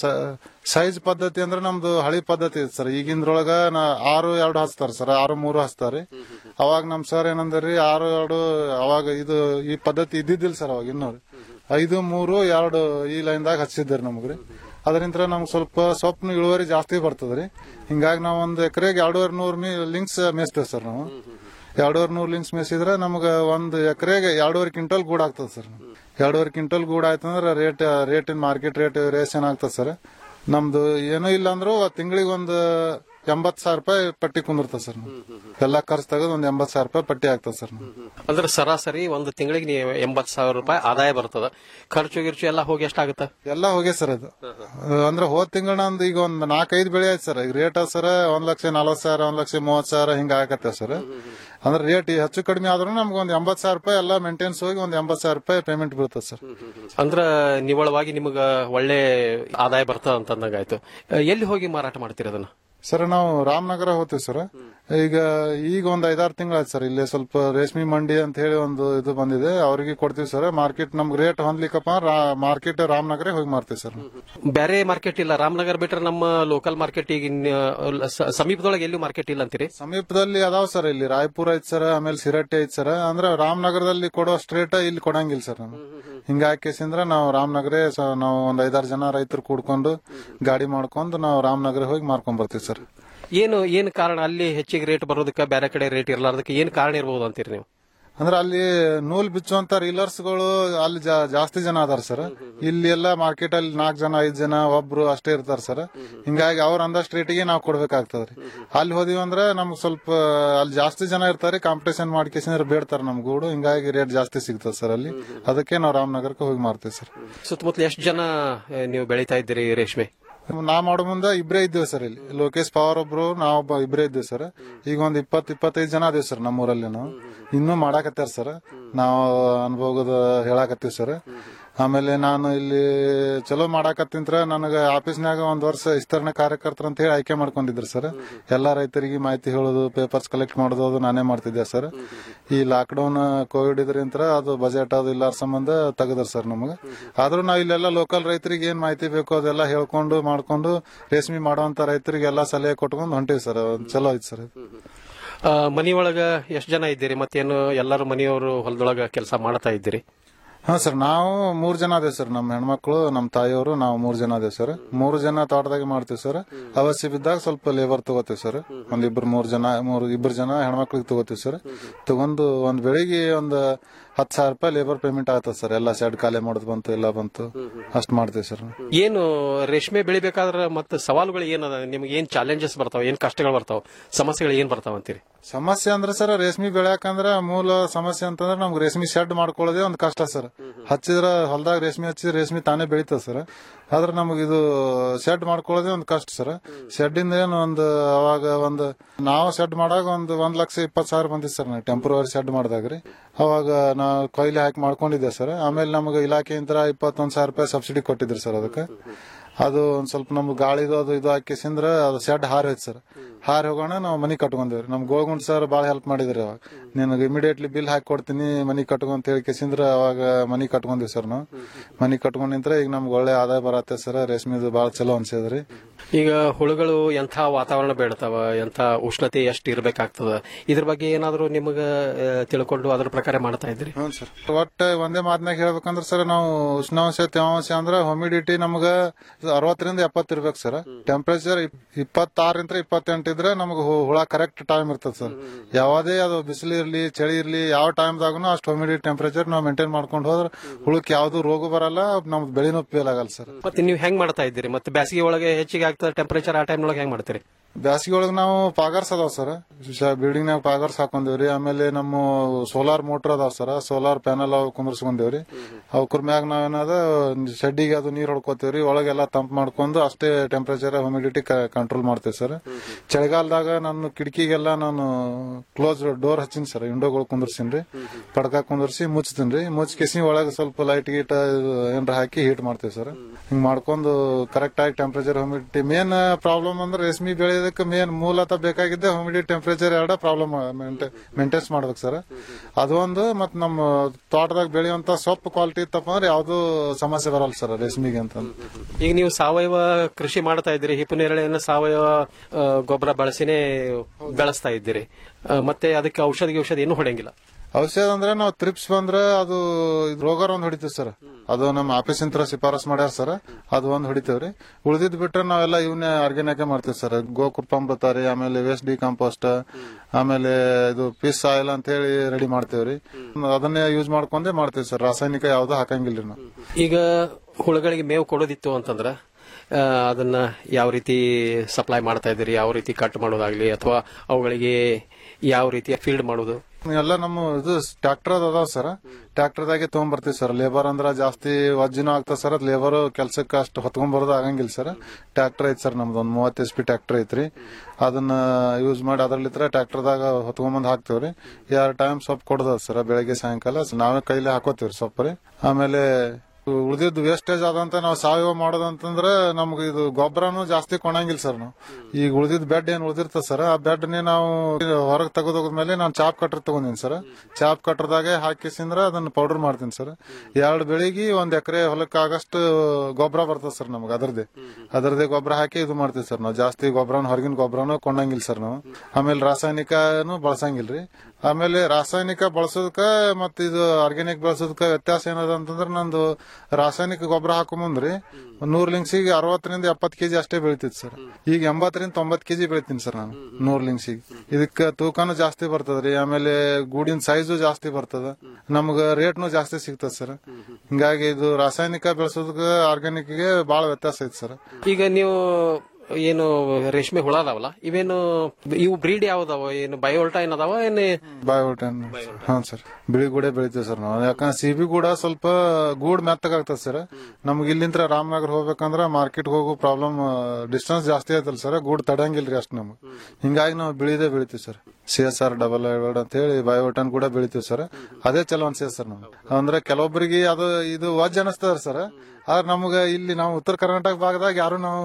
ಸೈಜ್ ಪದ್ಧತಿ ಅಂದ್ರೆ ನಮ್ದು ಹಳಿ ಪದ್ಧತಿ ಇತ್ತು ಸರ್ ಈಗಿಂದ್ರೊಳಗ ನಾ- ಆರು ಎರಡು ಹಚ್ತಾರ ಸರ್ ಆರು ಮೂರು ಹಚ್ತಾರಿ ಅವಾಗ ನಮ್ ಸರ್ ಏನಂದ್ರಿ ಆರು ಎರಡು ಅವಾಗ ಇದು ಈ ಪದ್ಧತಿ ಇದ್ದಿದ್ದಿಲ್ಲ ಸರ್ ಅವಾಗ ಇನ್ನೂ ಐದು ಮೂರು ಎರಡು ಈ ಲೈನ್ದಾಗ ಹಚ್ಚಿದ್ರಿ ನಮಗ್ರಿ ಅದರಿಂದ ನಮ್ಗೆ ಸ್ವಲ್ಪ ಸೊಪ್ಪು ಇಳುವರಿ ಜಾಸ್ತಿ ಬರ್ತದ್ರಿ ಹಿಂಗಾಗಿ ನಾವ್ ಒಂದ್ ಎಕರೆಗೆ ಎರಡೂವರೆ ನೂರ್ ಮೀ ಲಿಂಕ್ಸ್ ಮೇಯಿಸ್ತೇವೆ ಸರ್ ನಾವು ಎರಡೂವರೆ ನೂರ್ ಲಿಂಕ್ಸ್ ಮೇಯಿಸಿದ್ರೆ ನಮ್ಗೆ ಒಂದ್ ಎಕರೆಗೆ ಎರಡೂವರೆ ಕ್ವಿಂಟಲ್ ಗೂಡ್ ಆಗ್ತದೆ ಸರ್ ಎರಡೂವರೆ ಕ್ವಿಂಟಲ್ ಗೂಡ್ ಆಯ್ತಂದ್ರೆ rate rate in market rate ration ಆಗ್ತದೆ ಸರ್ ನಮ್ದು ಏನೂ ಇಲ್ಲ ಅಂದ್ರೂ ತಿಂಗಳಿಗೆ ಒಂದು ಎಂಬತ್ ಸಾವಿರ ರೂಪಾಯಿ ಪಟ್ಟಿ ಕುಂದಿರ್ತದೆ ಸರ್ ಎಲ್ಲಾ ಖರ್ಚು ತೆಗೆದು ಒಂದ್ ಎಂಬತ್ ಸಾವಿರ ರೂಪಾಯಿ ಪಟ್ಟಿ ಆಗ್ತದೆ ಸರ್ ಅಂದ್ರೆ ಸರಾಸರಿ ಒಂದು ತಿಂಗಳಿಗೆ ನೀವು ಎಂಬತ್ ಸಾವಿರ ರೂಪಾಯಿ ಆದಾಯ ಬರ್ತದ ಖರ್ಚು ಗಿರ್ಚು ಎಲ್ಲ ಹೋಗಿ ಎಷ್ಟಾಗುತ್ತ ಎಲ್ಲ ಹೋಗಿ ಸರ್ ಅದು ಅಂದ್ರೆ ಹೋದ್ ತಿಂಗಳ ನಂದು ಈಗ ಒಂದ್ ನಾಲ್ಕೈದು ಬೆಳೆ ಆಯ್ತು ಸರ್ ಈಗ ರೇಟ್ ಸರ್ ಒಂದ್ ಲಕ್ಷ ನಲ್ವತ್ ಸಾವಿರ ಒಂದ್ ಲಕ್ಷ ಮೂವತ್ ಸಾವಿರ ಹಿಂಗ ಆಗತ್ತೆ ಸರ್ ಅಂದ್ರೆ ರೇಟ್ ಹೆಚ್ಚು ಕಡಿಮೆ ಆದ್ರೂ ನಮ್ಗೆ ಒಂದ್ ಎಂಬತ್ ಸಾವಿರ ರೂಪಾಯಿ ಎಲ್ಲ ಮೇಂಟೆನ್ಸ್ ಹೋಗಿ ಒಂದ್ ಎಂಬತ್ ಸಾವಿರ ರೂಪಾಯಿ ಪೇಮೆಂಟ್ ಬೀಳ್ತದೆ ಸರ್ ಅಂದ್ರ ನಿವ್ವಳವಾಗಿ ನಿಮಗ ಒಳ್ಳೆ ಆದಾಯ ಬರ್ತದ ಅಂತಂದಂಗಾಯ್ತು ಎಲ್ಲಿ ಹೋಗಿ ಮಾರಾಟ ಮಾಡ್ತೀರಿ ಅದನ್ನ ಸರ್ ನಾವು ರಾಮನಗರ ಹೋಗ್ತೀವಿ ಸರ್ ಈಗ ಈಗ ಒಂದ್ ಐದಾರು ತಿಂಗಳಾಯ್ತು ಸರ್ ಇಲ್ಲಿ ಸ್ವಲ್ಪ ರೇಷ್ಮೆ ಮಂಡಿ ಅಂತ ಹೇಳಿ ಒಂದು ಇದು ಬಂದಿದೆ ಅವ್ರಿಗೆ ಕೊಡ್ತೀವಿ ಸರ್ ಮಾರ್ಕೆಟ್ ನಮ್ಗೆ ರೇಟ್ ಹೊಂದ್ಲಿಕ್ಕಪ್ಪ ಮಾರ್ಕೆಟ್ ರಾಮನಗರ ಹೋಗಿ ಮಾರ್ತೀವಿ ಸರ್ ಬೇರೆ ಮಾರ್ಕೆಟ್ ಇಲ್ಲ ರಾಮನಗರ ಬಿಟ್ರೆ ನಮ್ಮ ಲೋಕಲ್ ಮಾರ್ಕೆಟ್ ಈಗ ಇನ್ನ ಸ- ಸಮೀಪದೊಳಗೆ ಎಲ್ಲೂ ಮಾರ್ಕೆಟ್ ಇಲ್ಲ ಅಂತೀರಿ ಸಮೀಪದಲ್ಲಿ ಅದಾವ ಸರ್ ಇಲ್ಲಿ ರಾಯಪುರ ಐತ್ ಸರ್ ಆಮೇಲೆ ಸಿರಟ್ಟಿ ಐತ್ ಸರ್ ಅಂದ್ರೆ ರಾಮನಗರದಲ್ಲಿ ಕೊಡೋ ಸ್ಟ್ರೇಟ್ ಇಲ್ಲಿ ಕೊಡಂಗಿಲ್ಲ ಸರ್ ನಾವು ಹಿಂಗಾಗಿ ಕೇಸಿಂದ್ರ ನಾವು ರಾಮನಗರೇ ಸ- ನಾವು ಒಂದ್ ಐದಾರು ಜನ ರೈತರು ಕೂಡ್ಕೊಂಡು ಗಾಡಿ ಮಾಡ್ಕೊಂಡು ನಾವು ರಾಮನಗರ ಹೋಗಿ ಮಾರ್ಕೊಂಡ್ ಬರ್ತೀವಿ ಸರ್ ಏನು ಏನು ಕಾರಣ ಅಲ್ಲಿ ಹೆಚ್ಚಿಗೆ ರೇಟ್ ಬರೋದಕ್ಕೆ ಬೇರೆ ಕಡೆ ರೇಟ್ ಇರಲಾರ್ದಕ್ಕೆ ಏನು ಕಾರಣ ಇರಬಹುದು ಅಂತೀರಿ ನೀವು ಅಂದ್ರೆ ಅಲ್ಲಿ ನೂಲ್ ಬಿಚ್ಚುವಂತ ರೀಲರ್ಸ್ ಗಳು ಅಲ್ಲಿ ಜಾ- ಜಾಸ್ತಿ ಜನ ಅದಾರ ಸರ್ ಇಲ್ಲಿ ಎಲ್ಲ ಮಾರ್ಕೆಟ್ ಅಲ್ಲಿ ನಾಲ್ಕು ಜನ ಐದ್ ಜನ ಒಬ್ರು ಅಷ್ಟೇ ಇರ್ತಾರ ಸರ್ ಹಿಂಗಾಗಿ ಅವ್ರ ಅಂದಷ್ಟು ರೇಟಿಗೆ ನಾವು ಕೊಡ್ಬೇಕಾಗ್ತದ್ರಿ ಅಲ್ಲಿ ಹೋದಿವಿ ಅಂದ್ರೆ ನಮ್ಗೆ ಸ್ವಲ್ಪ ಅಲ್ಲಿ ಜಾಸ್ತಿ ಜನ ಇರ್ತಾರೆ ಕಾಂಪಿಟೇಷನ್ ಮಾಡ್ಕೇಸಿದ್ರೆ ಬೇಡ್ತಾರ ನಮ್ ಗೂಡು ಹಿಂಗಾಗಿ ರೇಟ್ ಜಾಸ್ತಿ ಸಿಗ್ತದೆ ಸರ್ ಅಲ್ಲಿ ಅದಕ್ಕೆ ನಾವು ರಾಮನಗರಕ್ಕೆ ಹೋಗಿ ಮಾರ್ತೀವಿ ಸರ್ ಸುತ್ತಮುತ್ತಲು ಎಷ್ಟು ಜನ ಆ, ನೀವು ಬೆಳೀತಾ ಇದ್ದೀರಿ ರೇಷ್ಮೆ ನಾ ಮಾಡೋ ಮುಂದೆ ಇಬ್ರೇ ಇದ್ದೇವೆ ಸರ್ ಇಲ್ಲಿ ಲೋಕೇಶ್ ಪವಾರ್ ಒಬ್ರು ನಾವೊಬ್ಬ ಇಬ್ರೇ ಇದ್ದೇವೆ ಸರ್ ಈಗ ಒಂದ್ ಇಪ್ಪತ್ ಇಪ್ಪತ್ತೈದು ಜನ ಅದೇವ್ ಸರ್ ನಮ್ಮೂರಲ್ಲಿ ನಾವು ಇನ್ನೂ ಮಾಡಾಕತ್ತಾರ ಸರ್ ನಾವು ಅನುಭವದ ಹೇಳಾಕತ್ತೀವಿ ಸರ್ ಆಮೇಲೆ ನಾನು ಇಲ್ಲಿ ಚಲೋ ಮಾಡಾಕತ್ತಿಂತ್ರ ನನಗ ಆಫೀಸ್ನಾಗ ಒಂದ್ ವರ್ಷ ವಿಸ್ತರಣೆ ಕಾರ್ಯಕರ್ತರ ಅಂತ ಹೇಳಿ ಆಯ್ಕೆ ಮಾಡ್ಕೊಂಡಿದ್ರು ಸರ್ ಎಲ್ಲಾ ರೈತರಿಗೆ ಮಾಹಿತಿ ಹೇಳೋದು ಪೇಪರ್ಸ್ ಕಲೆಕ್ಟ್ ಮಾಡೋದು ಅದು ನಾನೇ ಮಾಡ್ತಿದ್ದೆ ಸರ್ ಈ ಲಾಕ್ಡೌನ್ ಕೋವಿಡ್ ಇದ್ರಿಂತ್ರ ಅದು ಬಜೆಟ್ ಅದು ಇಲ್ಲಾರ ಸಂಬಂಧ ತೆಗದ್ರ ಸರ್ ನಮಗೆ ಆದ್ರೂ ನಾವು ಇಲ್ಲೆಲ್ಲ ಲೋಕಲ್ ರೈತರಿಗೆ ಏನ್ ಮಾಹಿತಿ ಬೇಕು ಅದೆಲ್ಲ ಹೇಳ್ಕೊಂಡು ಮಾಡ್ಕೊಂಡು ರೇಷ್ಮೆ ಮಾಡುವಂತ ರೈತರಿಗೆ ಎಲ್ಲಾ ಸಲಹೆ ಕೊಟ್ಕೊಂಡು ಹೊಂಟಿವಿ ಸರ್ ಚಲೋ ಐತಿ ಸರ್ ಆ, ಮನೆಯೊಳಗ ಎಷ್ಟು ಜನ ಇದ್ದೀರಿ ಮತ್ತೇನು ಎಲ್ಲರೂ ಮನೆಯವರು ಹೊಲದೊಳಗ ಕೆಲಸ ಮಾಡ್ತಾ ಇದ್ದೀರಿ ಹಾ ಸರ್ ನಾವು ಮೂರ್ ಜನ ಅದೇವ್ ಸರ್ ನಮ್ಮ ಹೆಣ್ಮಕ್ಳು ನಮ್ಮ ತಾಯಿಯವರು ನಾವು ಮೂರ್ ಜನ ಅದೇವ್ ಸರ್ ಮೂರು ಜನ ತೋಟದಾಗ ಮಾಡ್ತೀವಿ ಸರ್ ಅವಶ್ಯ ಬಿದ್ದಾಗ ಸ್ವಲ್ಪ ಲೇಬರ್ ತಗೋತೀವಿ ಸರ್ ಒಂದ್ ಇಬ್ರು ಮೂರ್ ಜನ ಮೂರ್ ಇಬ್ರು ಜನ ಹೆಣ್ಮಕ್ಳಿಗೆ ತಗೋತೀವಿ ಸರ್ ತಗೊಂಡು ಒಂದ್ ಬೆಳಿಗ್ಗೆ ಒಂದ್ ಹತ್ತು ಸಾವಿರ ರೂಪಾಯಿ ಲೇಬರ್ ಪೇಮೆಂಟ್ ಆಗ್ತದೆ ಸರ್ ಎಲ್ಲ ಸೈಡ್ ಖಾಲಿ ಮಾಡೋದು ಬಂತು ಎಲ್ಲ ಬಂತು ಅಷ್ಟ್ ಮಾಡ್ತೀವಿ ಸರ್ ಏನು ರೇಷ್ಮೆ ಬೆಳಿಬೇಕಾದ್ರೆ ಮತ್ತೆ ಸವಾಲುಗಳು ಏನದ ನಿಮ್ಗೆ ಏನ್ ಚಾಲೆಂಜಸ್ ಬರ್ತಾವ ಏನ್ ಕಷ್ಟಗಳು ಬರ್ತಾವ ಸಮಸ್ಯೆಗಳು ಏನ್ ಬರ್ತಾವ ಅಂತೀರಿ ಸಮಸ್ಯೆ ಅಂದ್ರೆ ಸರ್ ರೇಷ್ಮೆ ಬೆಳ್ಯಾಕಂದ್ರ ಮೂಲ ಸಮಸ್ಯೆ ಅಂತಂದ್ರೆ ನಮ್ಗೆ ರೇಷ್ಮೆ ಶೆಡ್ ಮಾಡ್ಕೊಳ್ಳೋದೇ ಒಂದು ಕಷ್ಟ ಸರ್ ಹಚ್ಚಿದ್ರ ಹೊಲದಾಗ ರೇಷ್ಮೆ ಹಚ್ಚಿದ್ರೆ ರೇಷ್ಮೆ ತಾನೇ ಬೆಳಿತದ ಸರ್ ಆದ್ರೆ ನಮಗೆ ಇದು ಶೆಡ್ ಮಾಡ್ಕೊಳ್ಳೋದೇ ಒಂದು ಕಷ್ಟ ಸರ್ ಶೆಡ್ ಇಂದ ಏನು ಒಂದು ಅವಾಗ ಒಂದು ನಾವು ಶೆಡ್ ಮಾಡಾಗ ಒಂದು ಒಂದ್ ಲಕ್ಷ ಇಪ್ಪತ್ತು ಸಾವಿರ ಬಂದಿತ್ತು ಸರ್ ಟೆಂಪ್ರವರಿ ಶೆಡ್ ಮಾಡಿದಾಗ್ರಿ ಅವಾಗ ನಾವು ಕೊಯ್ಲಿ ಹಾಕಿ ಮಾಡ್ಕೊಂಡಿದ್ದೆ ಸರ್ ಆಮೇಲೆ ನಮಗೆ ಇಲಾಖೆಯಿಂದ ಇಪ್ಪತ್ತೊಂದ್ ಸಾವಿರ ರೂಪಾಯಿ ಸಬ್ಸಿಡಿ ಕೊಟ್ಟಿದ್ರು ಸರ್ ಅದಕ್ಕೆ ಅದು ಒಂದ್ ಸ್ವಲ್ಪ ನಮ್ಗೆ ಗಾಳಿದು ಅದು ಇದು ಹಾಕಿಸಿಂದ್ರ ಅದು ಶೆಡ್ ಹಾರಿ ಹೋಯ್ತು ಸರ್ ಹಾರಿ ಹೋಗೋಣ ನಾವು ಮನಿ ಕಟ್ಕೊಂಡೇವ್ರಿ ನಮ್ ಗೋಳ್ಗುಂಡ್ ಸರ್ ಬಾಳ ಹೆಲ್ಪ್ ಮಾಡಿದ್ರಿ ಅವಾಗ ನಿನಗೆ ಇಮಿಡಿಯೇಟ್ಲಿ ಬಿಲ್ ಹಾಕಿ ಕೊಡ್ತೀನಿ ಮನಿ ಕಟ್ಕೊಂತ ಹೇಳಿ ಕೇಸಿಂದ್ರ ಅವಾಗ ಮನಿ ಕಟ್ಕೊಂಡ್ವಿ ಸರ್ ನಾವು ಮನಿ ಕಟ್ಕೊಂಡ್ ನಿಂತ್ರ ಈಗ ನಮ್ಗೆ ಒಳ್ಳೆ ಆದಾಯ ಬರತ್ತೆ ಸರ್ ರೇಷ್ಮೆದು ಬಾಳ ಚಲೋ ಅನ್ಸಿದ್ರಿ ಈಗ ಹುಳುಗಳು ಎಂಥ ವಾತಾವರಣ ಬೇಡ್ತಾವ ಎಂಥ ಉಷ್ಣತೆ ಎಷ್ಟು ಇರ್ಬೇಕಾಗ್ತದ ಇದ್ರ ಬಗ್ಗೆ ಏನಾದರೂ ನಿಮಗ ಆ, ತಿಳ್ಕೊಂಡು ಅದ್ರ ಪ್ರಕಾರ ಮಾಡ್ತಾ ಇದ್ರಿ ಹ್ಞೂ ಸರ್ ಒಟ್ಟ ಒಂದೇ ಮಾತನಾಗ ಹೇಳ್ಬೇಕಂದ್ರ ಸರ್ ನಾವು ಉಷ್ಣಾಂಶ ತೇವಾಂಶ ಅಂದ್ರ ಹ್ಯೂಮಿಡಿಟಿ ನಮ್ಗ ಅರವತ್ ಅರವತ್ತರಿಂದ ಎಪ್ಪತ್ತು ಇರ್ಬೇಕು ಸರ್ ಟೆಂಪರೇಚರ್ ಇಪ್ಪತ್ತಾರರಿಂದ ಇಪ್ಪತ್ತೆಂಟು ಇದ್ರೆ ನಮಗೆ ಹುಳ ಕರೆಕ್ಟ್ ಟೈಮ್ ಇರ್ತದೆ ಸರ್ ಯಾವುದೇ ಅದು ಬಿಸಿಲು ಇರ್ಲಿ ಚಳಿ ಇರ್ಲಿ ಯಾವ ಟೈಮ್ದಾಗೂ ಅಷ್ಟು ಹ್ಯೂಮಿಡಿಟಿ ಟೆಂಪರೇಚರ್ ನಾವು ಮೇಂಟೈನ್ ಮಾಡ್ಕೊಂಡು ಹೋದ್ರೆ ಹುಳಕ್ಕೆ ಯಾವ್ದು ರೋಗ ಬರಲ್ಲ ನಮ್ದು ಬೆಳೆನೂ ಫೇಲ್ ಆಗಲ್ಲ ಸರ್ ಮತ್ತೆ ನೀವು ಹೆಂಗ್ ಮಾಡ್ತಾ ಇದ್ದೀರಿ ಮತ್ತೆ ಬೇಸಿಗೆ ಒಳಗೆ ಹೆಚ್ಚಿಗೆ ಆಗ್ತದೆ ಟೆಂಪರೇಚರ್ ಆ ಟೈಮ್ ಒಳಗೆ ಹೆಂಗ್ ಮಾಡ್ತೀರಿ ಬ್ಯಾಸಿಗೆ ಒಳಗೆ ನಾವು ಪಾಗರ್ಸ್ ಅದಾವ ಸರ್ ಬಿಲ್ಡಿಂಗ್ ನಾಗ ಪಾಗರ್ಸ್ ಹಾಕೊಂಡೇವ್ರಿ ಆಮೇಲೆ ನಮ್ಮ ಸೋಲಾರ್ ಮೋಟರ್ ಅದಾವ ಸರ್ ಸೋಲಾರ್ ಪ್ಯಾನಲ್ ಅವು ಕುಂದರ್ಸ್ಕೊಂಡೇವ್ರಿ ಅವ್ರ ಮ್ಯಾಗ ನಾವೇನದ ಶೆಡ್ಡಿಗೆ ಅದು ನೀರ್ ಹೊಡ್ಕೋತೇವ್ರಿ ಒಳಗೆಲ್ಲ ತಂಪ್ ಮಾಡ್ಕೊಂಡು ಅಷ್ಟೇ ಟೆಂಪರೇಚರ್ ಹ್ಯೂಮಿಡಿಟಿ ಕಂಟ್ರೋಲ್ ಮಾಡ್ತೇವೆ ಸರ್ ಚಳಿಗಾಲದಾಗ ನಾನು ಕಿಟಕಿಗೆಲ್ಲ ನಾನು ಕ್ಲೋಸ್ ಡೋರ್ ಹಚ್ಚಿನಿ ಸರ್ ವಿಂಡೋಗಳು ಕುಂದರ್ಸಿನ್ರಿ ಪಡ್ಕ ಕುಂದರ್ಸಿ ಮುಚ್ತೀನಿ ಮುಚ್ಕೇಸಿ ಒಳಗೆ ಸ್ವಲ್ಪ ಲೈಟ್ ಗೀಟ್ ಏನಾರ ಹಾಕಿ ಹೀಟ್ ಮಾಡ್ತೇವೆ ಸರ್ ಹಿಂಗ್ ಮಾಡ್ಕೊಂಡು ಕರೆಕ್ಟ್ ಆಗಿ ಟೆಂಪರೇಚರ್ ಹ್ಯೂಮಿಡಿಟಿ ಮೇನ್ ಪ್ರಾಬ್ಲಮ್ ಅಂದ್ರೆ ರೇಷ್ಮೆ ಬೆಳೆಯೋದಕ್ಕೆ ಮೇನ್ ಮೂಲತಃ ಬೇಕಾಗಿದ್ದೆ ಹ್ಯೂಮಿಡಿಟಿ ಟೆಂಪರೇಚರ್ ಎರಡ ಪ್ರಾಬ್ಲಮ್ ಮೇಂಟೈನ್ಸ್ ಮಾಡ್ಬೇಕು ಸರ್ ಅದೊಂದು ಮತ್ ನಮ್ಮ ತೋಟದಾಗ ಬೆಳೆಯುವಂತ ಸೊಪ್ಪು ಕ್ವಾಲಿಟಿ ಇತ್ತಪ್ಪ ಅಂದ್ರೆ ಯಾವ್ದು ಸಮಸ್ಯೆ ಬರಲ್ಲ ಸರ್ ರೇಷ್ಮೆಗೆ ಅಂತ ಈಗ ನೀವು ಸಾವಯವ ಕೃಷಿ ಮಾಡ್ತಾ ಇದ್ದೀರಿ ಹಿಪ್ಪು ನೇರಳೆಯನ್ನು ಸಾವಯವ ಆ, ಗೊಬ್ಬರ ಬಳಸಿನೇ ಬೆಳೆಸ್ತಾ ಇದ್ದೀರಿ ಆ, ಮತ್ತೆ ಅದಕ್ಕೆ ಔಷಧಿ ಔಷಧಿ ಏನು ಹೊಡೆಯಂಗಿಲ್ಲ ಔಷಧ ಅಂದ್ರೆ ನಾವು ತ್ರಿಪ್ಸ್ ಬಂದ್ರೆ ಅದು ಇದ್ ರೋಗರ್ ಒಂದ್ ಹೊಡಿತೀವಿ ಸರ್ ಅದು ನಮ್ಮ ಆಫೀಸ್ ಇಂತ್ರ ಶಿಫಾರಸ್ ಮಾಡ್ಯಾರ ಸರ್ ಅದು ಒಂದ್ ಹೊಡಿತೇವ್ರಿ ಉಳಿದಿದ್ ಬಿಟ್ರೆ ನಾವೆಲ್ಲ ಇವನ್ನೇ ಆರ್ಗ್ಯಾನಿಕ್ ಮಾಡ್ತೀವಿ ಸರ್ ಗೋಕೃಪಾಮೃತ ರೀ ಆಮೇಲೆ ವೇಸ್ಟ್ ಡಿಕಂಪೋಸ್ಟ್ ಆಮೇಲೆ ಇದು ಪೀಸ್ ಆಯಿಲ್ ಅಂತ ಹೇಳಿ ರೆಡಿ ಮಾಡ್ತೇವ್ರಿ ಅದನ್ನೇ ಯೂಸ್ ಮಾಡ್ಕೊಂಡೇ ಮಾಡ್ತೀವಿ ಸರ್ ರಾಸಾಯನಿಕ ಯಾವ್ದು ಹಾಕಂಗಿಲ್ರಿ ನಾವು ಈಗ ಹುಳುಗಳಿಗೆ ಮೇವು ಕೊಡೋದಿತ್ತು ಅಂತಂದ್ರ ಆ, ಅದನ್ನ ಯಾವ ರೀತಿ ಸಪ್ಲೈ ಮಾಡ್ತಾ ಇದ್ದೀರಿ ಯಾವ ರೀತಿ ಕಟ್ ಮಾಡೋದಾಗ್ಲಿ ಅಥವಾ ಅವುಗಳಿಗೆ ಯಾವ ರೀತಿ ಫೀಲ್ಡ್ ಮಾಡೋದು ಎಲ್ಲ ನಮ್ಮ ಇದು ಟ್ರ್ಯಾಕ್ಟರ್ ಅದಾವ ಸರ್ ಟ್ರ್ಯಾಕ್ಟರ್ದಾಗೆ ತಗೊಂಡ್ಬರ್ತೀವಿ ಸರ್ ಲೇಬರ್ ಅಂದ್ರ ಜಾಸ್ತಿ ವಜ್ಜಿನೂ ಆಗ್ತದೆ ಸರ್ ಲೇಬರ್ ಕೆಲ್ಸಕ್ಕೆ ಅಷ್ಟು ಹೊತ್ಕೊಂಡ್ಬರೋದು ಆಗಂಗಿಲ್ಲ ಸರ್ ಟ್ರ್ಯಾಕ್ಟರ್ ಐತಿ ಸರ್ ನಮ್ದು ಒಂದು ಮೂವತ್ತು ಎಸ್ ಪಿ ಟ್ರ್ಯಾಕ್ಟರ್ ಐತ್ರಿ ಅದನ್ನ ಯೂಸ್ ಮಾಡಿ ಅದ್ರಲ್ಲಿತ್ರ ಟ್ರ್ಯಾಕ್ಟರ್ದಾಗ ಹೊತ್ಕೊಂಬಂದ್ ಹಾಕ್ತೇವ್ರಿ ಎರಡು ಟೈಮ್ ಸೊಪ್ಪು ಕೊಡದ ಸರ್ ಬೆಳಗ್ಗೆ ಸಾಯಂಕಾಲ ನಾವೇ ಕೈಲಿ ಹಾಕೋತೀವ್ರಿ ಸೊಪ್ಪು ರೀ ಆಮೇಲೆ ಉಳಿದಿದ್ದು ವೇಸ್ಟೇಜ್ ಆದಂತ ನಾವು ಸಾವಯವ ಮಾಡೋದಂತಂದ್ರೆ ನಮ್ಗೆ ಇದು ಗೊಬ್ಬರನು ಜಾಸ್ತಿ ಕೊಣಂಗಿಲ್ಲ ಸರ್ ನಾವು ಈಗ ಉಳಿದಿದ್ ಬೆಡ್ ಏನ್ ಉಳಿದಿರ್ತದೆ ಸರ್ ಆ ಬೆಡ್ ನೇ ನಾವು ಹೊರಗೆ ತೆಗೆದೋದ್ಮೇಲೆ ನಾನು ಚಾಪ್ ಕಟ್ರ್ ತಗೊಂಡಿನಿ ಸರ್ ಚಾಪ್ ಕಟ್ರದಾಗೆ ಹಾಕಿಸಿಂದ್ರ ಅದನ್ನ ಪೌಡರ್ ಮಾಡ್ತೀನಿ ಸರ್ ಎರಡು ಬೆಳಿಗ್ಗೆ ಒಂದ್ ಎಕರೆ ಹೊಲಕ್ಕೆ ಆಗಷ್ಟು ಗೊಬ್ಬರ ಬರ್ತದೆ ಸರ್ ನಮ್ಗೆ ಅದರದೇ ಅದರದೇ ಗೊಬ್ಬರ ಹಾಕಿ ಇದು ಮಾಡ್ತೀವಿ ಸರ್ ನಾವು ಜಾಸ್ತಿ ಗೊಬ್ಬರನ ಹೊರಗಿನ ಗೊಬ್ಬರನು ಕೊಂಡಂಗಿಲ್ಲ ಸರ್ ನಾವು ಆಮೇಲೆ ರಾಸಾಯನಿಕನು ಬಳಸಂಗಿಲ್ರಿ ಆಮೇಲೆ ರಾಸಾಯನಿಕ ಬಳಸೋದಕ್ಕ ಮತ್ತ ಇದು ಆರ್ಗ್ಯಾನಿಕ್ ಬಳಸೋದಕ್ಕ ವ್ಯತ್ಯಾಸ ಏನದ ಅಂತಂದ್ರೆ ನಂದು ರಾಸಾಯನಿಕ ಗೊಬ್ಬರ ಹಾಕೋ ಮುಂದ್ರಿ ನೂರ್ ಲಿಂಗ್ಸಿಗೆ ಅರವತ್ತರಿಂದ ಎಪ್ಪತ್ತು ಕೆಜಿ ಅಷ್ಟೇ ಬೆಳಿತಿತ್ತು ಸರ್ ಈಗ ಎಂಬತ್ತರಿಂದ ತೊಂಬತ್ ಕೆಜಿ ಬೆಳಿತೀನಿ ಸರ್ ನಾನು ನೂರ್ ಲಿಂಗ್ಸಿಗೆ ಇದಕ್ಕ ತೂಕನು ಜಾಸ್ತಿ ಬರ್ತದ್ರಿ ಆಮೇಲೆ ಗೂಡಿನ ಸೈಜು ಜಾಸ್ತಿ ಬರ್ತದ ನಮ್ಗ ರೇಟ್ನು ಜಾಸ್ತಿ ಸಿಗ್ತದ ಸರ್ ಹಿಂಗಾಗಿ ಇದು ರಾಸಾಯನಿಕ ಬೆಳೆಸೋದಕ್ಕ ಆರ್ಗ್ಯಾನಿಕ್ ಗೆ ಬಹಳ ವ್ಯತ್ಯಾಸ ಐತಿ ಸರ್ ಈಗ ನೀವು ಏನು ರೇಷ್ಮೆ ಹುಳ ಅದಾವಲ್ಲ ಇವೇನು ಇವು ಬ್ರೀಡ್ ಯಾವ್ದಾವ ಏನು ಬಯೋಲ್ಟಾ ಏನ್ ಅದಾವ ಏನ್ ಬಯೋಟನ್ ಹಾ ಸರ್ ಬಿಳಿ ಗೂಡೆ ಬೆಳಿತೀವಿ ಸರ್ ನಾವು ಯಾಕಂದ್ರೆ ಸಿಬಿ ಗೂಡ ಸ್ವಲ್ಪ ಗೂಡ್ ಮೆತ್ತಗಾಗ್ತದೆ ಸರ್ ನಮ್ಗೆ ಇಲ್ಲಿಂದ ರಾಮನಗರ ಹೋಗ್ಬೇಕಂದ್ರ ಮಾರ್ಕೆಟ್ ಹೋಗೋ ಪ್ರಾಬ್ಲಮ್ ಡಿಸ್ಟೆನ್ಸ್ ಜಾಸ್ತಿ ಆಯ್ತಲ್ಲ ಸರ್ ಗೂಡ್ ತಡಂಗಿಲ್ರಿ ಅಷ್ಟು ನಮ್ಗೆ ಹಿಂಗಾಗಿ ನಾವು ಬಿಳಿದೇ ಬೆಳಿತೀವಿ sir C S R double hybrid ಅಂತ ಹೇಳಿ ಬಯೋಟನ್ ಕೂಡ ಬೆಳಿತೀವಿ ಸರ್ ಅದೇ ಚಲೋ ಅನ್ಸೈತೆ ಸರ್ ನಮ್ಗೆ ಅಂದ್ರೆ ಕೆಲವೊಬ್ಬರಿಗೆ ಅದು ಇದು ವಜ್ ಅನಿಸ್ತದ ಸರ್ ಆದ್ರೆ ನಮ್ಗ ಇಲ್ಲಿ ನಾವು ಉತ್ತರ ಕರ್ನಾಟಕ ಭಾಗದಾಗ ಯಾರು ನಾವು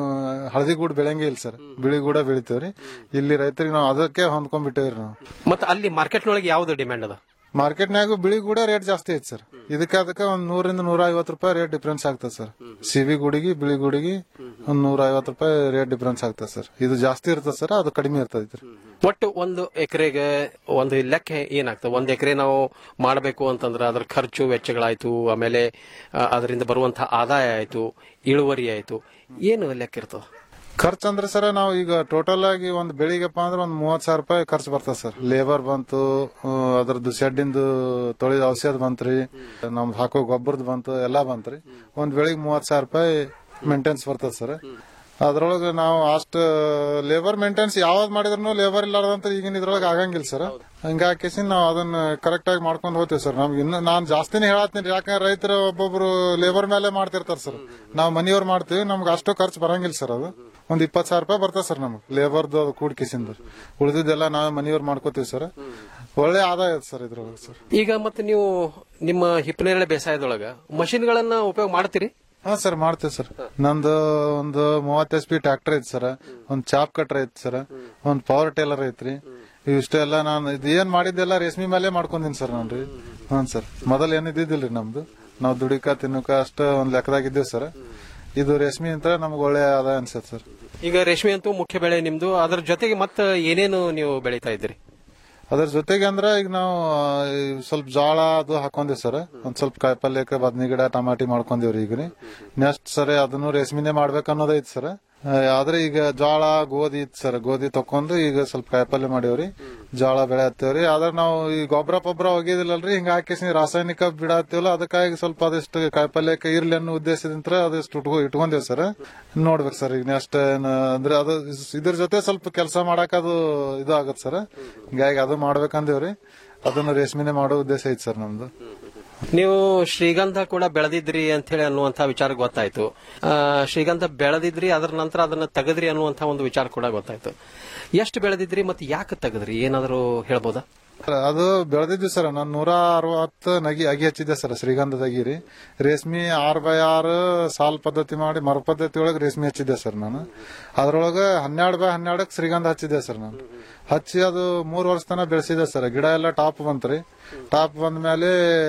ಹಳದಿ ಗೂಡ್ ಬೆಳೆಯಂಗೇ ಇಲ್ಲ ಸರ್ ಬಿಳಿ ಗೂಡ ಬೆಳಿತೇವ್ರಿ ಇಲ್ಲಿ ರೈತರಿಗೆ ನಾವು ಅದಕ್ಕೆ ಹೊಂದ್ಕೊಂಡ್ಬಿಟ್ಟೇವ್ರಿ ನಾವು ಮತ್ತೆ ಅಲ್ಲಿ ಮಾರ್ಕೆಟ್ನೊಳಗೆ ಯಾವ್ದು ಡಿಮ್ಯಾಂಡ್ ಅದ ಮಾರ್ಕೆಟ್ನಾಗ ಬಿಳಿ ಗೂಡ ರೇಟ್ ಜಾಸ್ತಿ ಐತಿ ಸರ್ ಇದಕ್ಕೆ ಅದಕ್ಕೆ ಒಂದ್ ನೂರಿಂದ ನೂರ ಐವತ್ತು ರೂಪಾಯಿ ರೇಟ್ ಡಿಫ್ರೆನ್ಸ್ ಆಗ್ತದೆ ಸರ್ ಸಿಬಿ ಗುಡಿಗೆ ಬಿಳಿ ಗುಡಿಗೆ ಒಂದ್ ನೂರ ಐವತ್ತು ರೂಪಾಯಿ ರೇಟ್ ಡಿಫ್ರೆನ್ಸ್ ಆಗ್ತದೆ ಸರ್ ಇದು ಜಾಸ್ತಿ ಇರ್ತದೆ ಸರ್ ಅದು ಕಡಿಮೆ ಇರ್ತದೆ ಒಟ್ಟು ಒಂದು ಎಕರೆಗೆ ಒಂದು ಲೆಕ್ಕ ಏನಾಗ್ತದೆ ಒಂದ್ ಎಕರೆ ನಾವು ಮಾಡಬೇಕು ಅಂತಂದ್ರೆ ಅದ್ರ ಖರ್ಚು ವೆಚ್ಚಗಳಾಯ್ತು ಆಮೇಲೆ ಆ, ಅದರಿಂದ ಬರುವಂತಹ ಆದಾಯ ಆಯ್ತು ಇಳುವರಿ ಆಯ್ತು ಏನು ಲೆಕ್ಕ ಇರ್ತದೆ ಖರ್ಚು ಅಂದ್ರೆ ಸರ್ ನಾವು ಈಗ ಟೋಟಲ್ ಆಗಿ ಒಂದ್ ಬೆಳಿಗ್ಗೆಪ್ಪ ಅಂದ್ರೆ ಒಂದ್ ಮೂವತ್ ಸಾವಿರ ರೂಪಾಯಿ ಖರ್ಚು ಬರ್ತದೆ ಸರ್ ಲೇಬರ್ ಬಂತು ಆ, ಅದ್ರದ್ದು ಶೆಡ್ಡಿಂದು ತೊಳಿದ ಔಷಧ ಬಂತ್ರಿ ನಮ್ದು ಹಾಕೋ ಗೊಬ್ಬರದ್ದು ಬಂತು ಎಲ್ಲಾ ಬಂತ್ರಿ ಒಂದ್ ಬೆಳಿಗ್ಗೆ ಮೂವತ್ ಸಾವಿರ ರೂಪಾಯಿ ಮೇಂಟೆನ್ಸ್ ಬರ್ತದೆ ಸರ್ ಅದ್ರೊಳಗೆ ನಾವು ಅಷ್ಟು ಲೇಬರ್ ಮೇಂಟೆನ್ಸ್ ಯಾವ್ದು ಮಾಡಿದ್ರು ಲೇಬರ್ ಇಲ್ಲಾರ್ದಂತ ಈಗಿನ ಇದ್ರೊಳಗೆ ಆಗಂಗಿಲ್ಲ ಸರ್ ಹಂಗಾಕೇಸಿ ನಾವು ಅದನ್ನ ಕರೆಕ್ಟ್ ಆಗಿ ಮಾಡ್ಕೊಂಡು ಹೋಗ್ತೀವಿ ಸರ್ ನಮ್ಗೆ ಇನ್ನು ನಾನ್ ಜಾಸ್ತಿನೇ ಹೇಳತ್ತೀನಿ ಯಾಕಂದ್ರೆ ರೈತರು ಒಬ್ಬೊಬ್ರು ಲೇಬರ್ ಮೇಲೆ ಮಾಡ್ತಿರ್ತಾರೆ ಸರ್ ನಾವು ಮನಿಯವ್ರು ಮಾಡ್ತೀವಿ ನಮ್ಗೆ ಅಷ್ಟು ಖರ್ಚು ಬರಂಗಿಲ್ಲ ಸರ್ ಅದು ಒಂದ್ ಇಪ್ಪತ್ತು ಸಾವಿರ ರೂಪಾಯಿ ಬರ್ತದೆ ಸರ್ ನಮ್ಗೆ ಲೇಬರ್ದು ಅದು ಕೂಡ್ಕಿಸಿಂದ ಉಳಿದಿದ್ದೆಲ್ಲ ನಾವೇ ಮನಿಯವ್ರು ಮಾಡ್ಕೋತೀವಿ ಸರ್ ಒಳ್ಳೆ ಆದಾಯ ಐತೆ ಸರ್ ಇದ್ರೊಳಗೆ ಸರ್ ಈಗ ಮತ್ತೆ ನೀವು ನಿಮ್ಮ ಹಿಪ್ಪನೇರಳೆ ಬೇಸಾಯದೊಳಗ ಮಷಿನ್ಗಳನ್ನ ಉಪಯೋಗ ಮಾಡ್ತೀರಿ ಹಾ ಸರ್ ಮಾಡ್ತೀವಿ ಸರ್ ನಂದು ಒಂದು ಮೂವತ್ತು ಎಸ್ ಪಿ ಟ್ರ್ಯಾಕ್ಟರ್ ಐತಿ ಸರ್ ಒಂದ್ ಚಾಪ್ ಕಟ್ರ್ ಐತಿ ಸರ್ ಒಂದ್ ಪವರ್ ಟೇಲರ್ ಐತ್ರಿ ಇಷ್ಟೆಲ್ಲ ನಾನು ಇದು ಏನ್ ಮಾಡಿದ್ದೆಲ್ಲ ರೇಷ್ಮೆ ಮೇಲೆ ಮಾಡ್ಕೊಂಡಿನಿ ಸರ್ ನಾನು ರೀ ಹ್ಞೂ ಸರ್ ಮೊದಲು ಏನ್ ಇದ್ದಿದ್ದಿಲ್ರಿ ನಮ್ದು ನಾವು ದುಡಿಕ ತಿನ್ನಕ ಅಷ್ಟ ಒಂದ್ ಲೆಕ್ಕದಾಗ ಇದ್ದೀವಿ ಸರ್ ಇದು ರೇಷ್ಮೆ ಅಂತ ನಮ್ಗೆ ಒಳ್ಳೆ ಆದಾಯ ಅನ್ಸತ್ ಸರ್ ಈಗ ರೇಷ್ಮೆ ಅಂತೂ ಮುಖ್ಯ ಬೆಳೆ ನಿಮ್ದು ಅದ್ರ ಜೊತೆಗೆ ಮತ್ತೆ ಏನೇನು ನೀವು ಬೆಳೀತಾ ಇದ್ದೀರಿ ಅದ್ರ ಜೊತೆಗೆ ಅಂದ್ರೆ ಈಗ ನಾವು ಆ, ಈ ಸ್ವಲ್ಪ ಜೋಳ ಅದು ಹಾಕೊಂಡಿವಿ ಸರ್ ಒಂದ್ ಸ್ವಲ್ಪ ಕಾಯಿಪಲ್ಯಕ್ಕೆ ಬದ್ನಿ ಗಿಡ ಟಮಾಟಿ ಮಾಡ್ಕೊಂಡಿವ್ರಿ ಈಗ ರೀ ನೆಕ್ಸ್ಟ್ ಸರಿ ಅದನ್ನು ರೇಷ್ಮಿನೇ ಮಾಡ್ಬೇಕು ಅನ್ನೋದೈತಿ ಸರ್ ಆ, ಆದ್ರೆ ಈಗ ಜೋಳ ಗೋಧಿ ಇತ್ತು ಸರ್ ಗೋಧಿ ತಕೊಂಡು ಈಗ ಸ್ವಲ್ಪ ಕಾಯಿಪಲ್ಯ ಮಾಡೇವ್ರಿ ಜೋಳ ಬೆಳೆ ಹತ್ತೇವ್ರಿ ಆದ್ರೆ ನಾವು ಈ ಗೊಬ್ಬರ ಪೊಬ್ಬರ ಒಗಿದಿಲ್ಲಲ್ರಿ ಹಿಂಗ ಹಾಕಿಸಿ ರಾಸಾಯನಿಕ ಬಿಡಾತೀವಲ್ಲ ಅದಕ್ಕಾಗಿ ಸ್ವಲ್ಪ ಅದಷ್ಟು ಕಾಯಿಪಲ್ಯಕ್ಕೆ ಇರ್ಲಿ ಅನ್ನೋ ಉದ್ದೇಶದಿಂದ ಅದಷ್ಟು ಇಟ್ಕೊ ಇಟ್ಕೊಂಡೇವ್ ಸರ್ ನೋಡ್ಬೇಕು ಸರ್ ಈಗ ನೆಕ್ಸ್ಟ್ ಅಂದ್ರೆ ಅದು ಇದ್ರ ಜೊತೆ ಸ್ವಲ್ಪ ಕೆಲಸ ಮಾಡಕ್ ಅದು ಇದು ಆಗತ್ತೆ ಸರ್ ಹಿಂಗಾಗಿ ಅದು ಮಾಡ್ಬೇಕಂದೇವ್ರಿ ಅದನ್ನ ರೇಷ್ಮೆನೆ ಮಾಡೋ ಉದ್ದೇಶ ಐತಿ ಸರ್ ನಮ್ದು ನೀವು ಶ್ರೀಗಂಧ ಕೂಡ ಬೆಳೆದಿದ್ರಿ ಅಂತ ಹೇಳಿ ಅನ್ನುವಂತ ವಿಚಾರ ಗೊತ್ತಾಯ್ತು ಆ, ಶ್ರೀಗಂಧ ಬೆಳೆದಿದ್ರಿ ಅದರ ನಂತರ ಅದನ್ನ ತೆಗೆದ್ರಿ ಅನ್ನುವಂತ ಒಂದು ವಿಚಾರ ಕೂಡ ಗೊತ್ತಾಯ್ತು ಎಷ್ಟು ಬೆಳೆದಿದ್ರಿ ಮತ್ತೆ ಯಾಕೆ ತೆಗೆದ್ರಿ ಏನಾದರೂ ಹೇಳ್ಬೋದಾ ಅದು ಬೆಳೆದಿದ್ವಿ ಸರ್ ನಾನು ನೂರ ಅರವತ್ತು ನಗಿ ಅಗಿ ಹಚ್ಚಿದ್ದೆ ಸರ್ ಶ್ರೀಗಂಧದ ಅಗಿ ರೀ ರೇಷ್ಮೆ ಆರ್ ಬೈ ಆರ್ ಸಾಲ್ ಪದ್ಧತಿ ಮಾಡಿ ಮರ ಪದ್ಧತಿ ಒಳಗೆ ರೇಷ್ಮೆ ಹಚ್ಚಿದ್ದೆ ಸರ್ ನಾನು ಅದ್ರೊಳಗೆ ಹನ್ನೆರಡು ಬೈ ಹನ್ನೆರಡಕ್ಕೆ ಶ್ರೀಗಂಧ ಹಚ್ಚಿದ್ದೆ ಸರ್ ನಾನು ಹಚ್ಚಿ ಅದು ಮೂರು ವರ್ಷ ತನಕ ಬೆಳೆಸಿದೆ ಸರ್ ಗಿಡ ಎಲ್ಲ ಟಾಪ್ ಬಂತ್ರಿ ಟಾಪ್ ಬಂದ್ಮೇಲೆ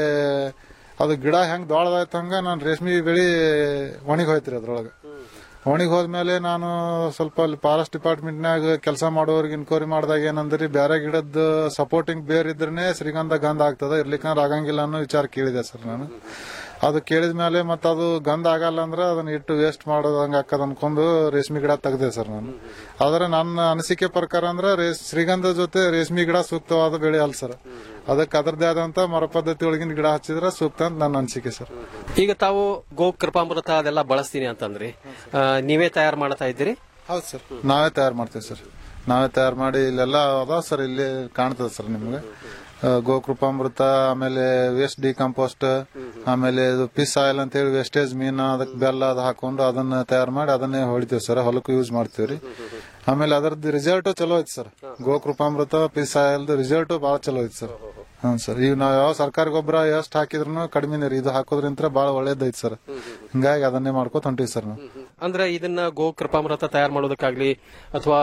ಅದು ಗಿಡ ಹೆಂಗ್ ದೊಡ್ಡದಾಯ್ತು ಹಂಗ ನಾನು ರೇಷ್ಮೆ ಬೆಳಿ ಒಣಗಿ ಹೋಯ್ತ್ರಿ ಅದ್ರೊಳಗೆ ಒಣಗಿ ಹೋದ್ಮೇಲೆ ನಾನು ಸ್ವಲ್ಪ ಅಲ್ಲಿ ಫಾರೆಸ್ಟ್ ಡಿಪಾರ್ಟ್ಮೆಂಟ್ನಾಗ ಕೆಲಸ ಮಾಡೋರಿಗೆ ಇನ್ಕ್ವೈರಿ ಮಾಡಿದಾಗ ಏನಂದ್ರಿ ಬೇರೆ ಗಿಡದ ಸಪೋರ್ಟಿಂಗ್ ಬೇರ್ ಇದ್ರೇನೆ ಶ್ರೀಗಂಧ ಗಂಧ ಆಗ್ತದ ಇರ್ಲಿಕ್ಕಂದ್ರೆ ಆಗಂಗಿಲ್ಲ ಅನ್ನೋ ವಿಚಾರ ಕೇಳಿದೆ ಸರ್ ನಾನು ಅದು ಕೇಳಿದ ಮೇಲೆ ಮತ್ತೆ ಅದು ಗಂಧ ಆಗಲ್ಲ ಅಂದ್ರೆ ಅದನ್ನ ಇಟ್ಟು ವೇಸ್ಟ್ ಮಾಡೋದು ಹಂಗ ಹಾಕದ್ ಅನ್ಕೊಂಡು ರೇಷ್ಮೆ ಗಿಡ ತೆಗ್ದೆ ಸರ್ ನಾನು ಆದ್ರೆ ನನ್ನ ಅನಿಸಿಕೆ ಪ್ರಕಾರ ಅಂದ್ರೆ ರೇಸ್ ಶ್ರೀಗಂಧ ಜೊತೆ ರೇಷ್ಮೆ ಗಿಡ ಸೂಕ್ತವಾದ ಬೆಳೆ ಅಲ್ಲ ಸರ್ ಅದಕ್ಕೆ ಅದರದೇ ಆದಂತ ಮರ ಪದ್ಧತಿ ಒಳಗಿನ ಗಿಡ ಹಚ್ಚಿದ್ರೆ ಸೂಕ್ತ ಅಂತ ನನ್ನ ಅನಿಸಿಕೆ ಸರ್ ಈಗ ತಾವು ಗೋ ಕೃಪಾಮೃತ ಅದೆಲ್ಲ ಬಳಸ್ತೀನಿ ಅಂತಂದ್ರಿ ಆ, ನೀವೇ ತಯಾರು ಮಾಡ್ತಾ ಇದ್ದೀರಿ ಹೌದು ಸರ್ ನಾವೇ ತಯಾರು ಮಾಡ್ತೀವಿ ಸರ್ ನಾವೇ ತಯಾರು ಮಾಡಿ ಇಲ್ಲೆಲ್ಲ ಅದಾವ ಸರ್ ಇಲ್ಲಿ ಕಾಣ್ತದೆ ಸರ್ ನಿಮ್ಗೆ ಆ, ಗೋಕೃಪಾಮೃತ ಆಮೇಲೆ ವೇಸ್ಟ್ ಡಿಕಂಪೋಸ್ಟ್ ಆಮೇಲೆ ಇದು ಪಿಸ್ ಆಯಿಲ್ ಅಂತ ಹೇಳಿ ವೇಸ್ಟೇಜ್ ಮೀನು ಅದಕ್ಕೆ ಬೆಲ್ಲ ಅದು ಹಾಕೊಂಡು ಅದನ್ನ ತಯಾರು ಮಾಡಿ ಅದನ್ನೇ ಹೊಡಿತೀವಿ ಸರ್ ಹೊಲಕ್ಕೂ ಯೂಸ್ ಮಾಡ್ತೀವಿ ರೀ ಆಮೇಲೆ ಅದರದ್ದು ರಿಸಲ್ಟ್ ಚಲೋ ಐತಿ ಸರ್ ಗೋಕೃಪಾಮೃತ ಪಿಸ್ ಆಯಿಲ್ ರಿಸಲ್ಟ್ ಬಹಳ ಚಲೋ ಐತಿ ಸರ್ ಹ್ಮ್ ಸರ್ ಈಗ ನಾವ್ ಯಾವ ಸರ್ಕಾರಿ ಗೊಬ್ಬರ ಎಷ್ಟು ಹಾಕಿದ್ರು ಕಡಿಮೆನೇ ರೀ ಇದು ಹಾಕೋದ್ರಿಂತ ಬಹಳ ಒಳ್ಳೇದೈತಿ ಸರ್ ಹಿಂಗಾಗಿ ಅದನ್ನೇ ಮಾಡ್ಕೊತ ಹೊಂಟಿವಿ ಸರ್ ನಾವು ಅಂದ್ರೆ ಇದನ್ನ ಗೋ ಕೃಪಾಮೃತ ತಯಾರು ಮಾಡೋದಕ್ಕಾಗ್ಲಿ ಅಥವಾ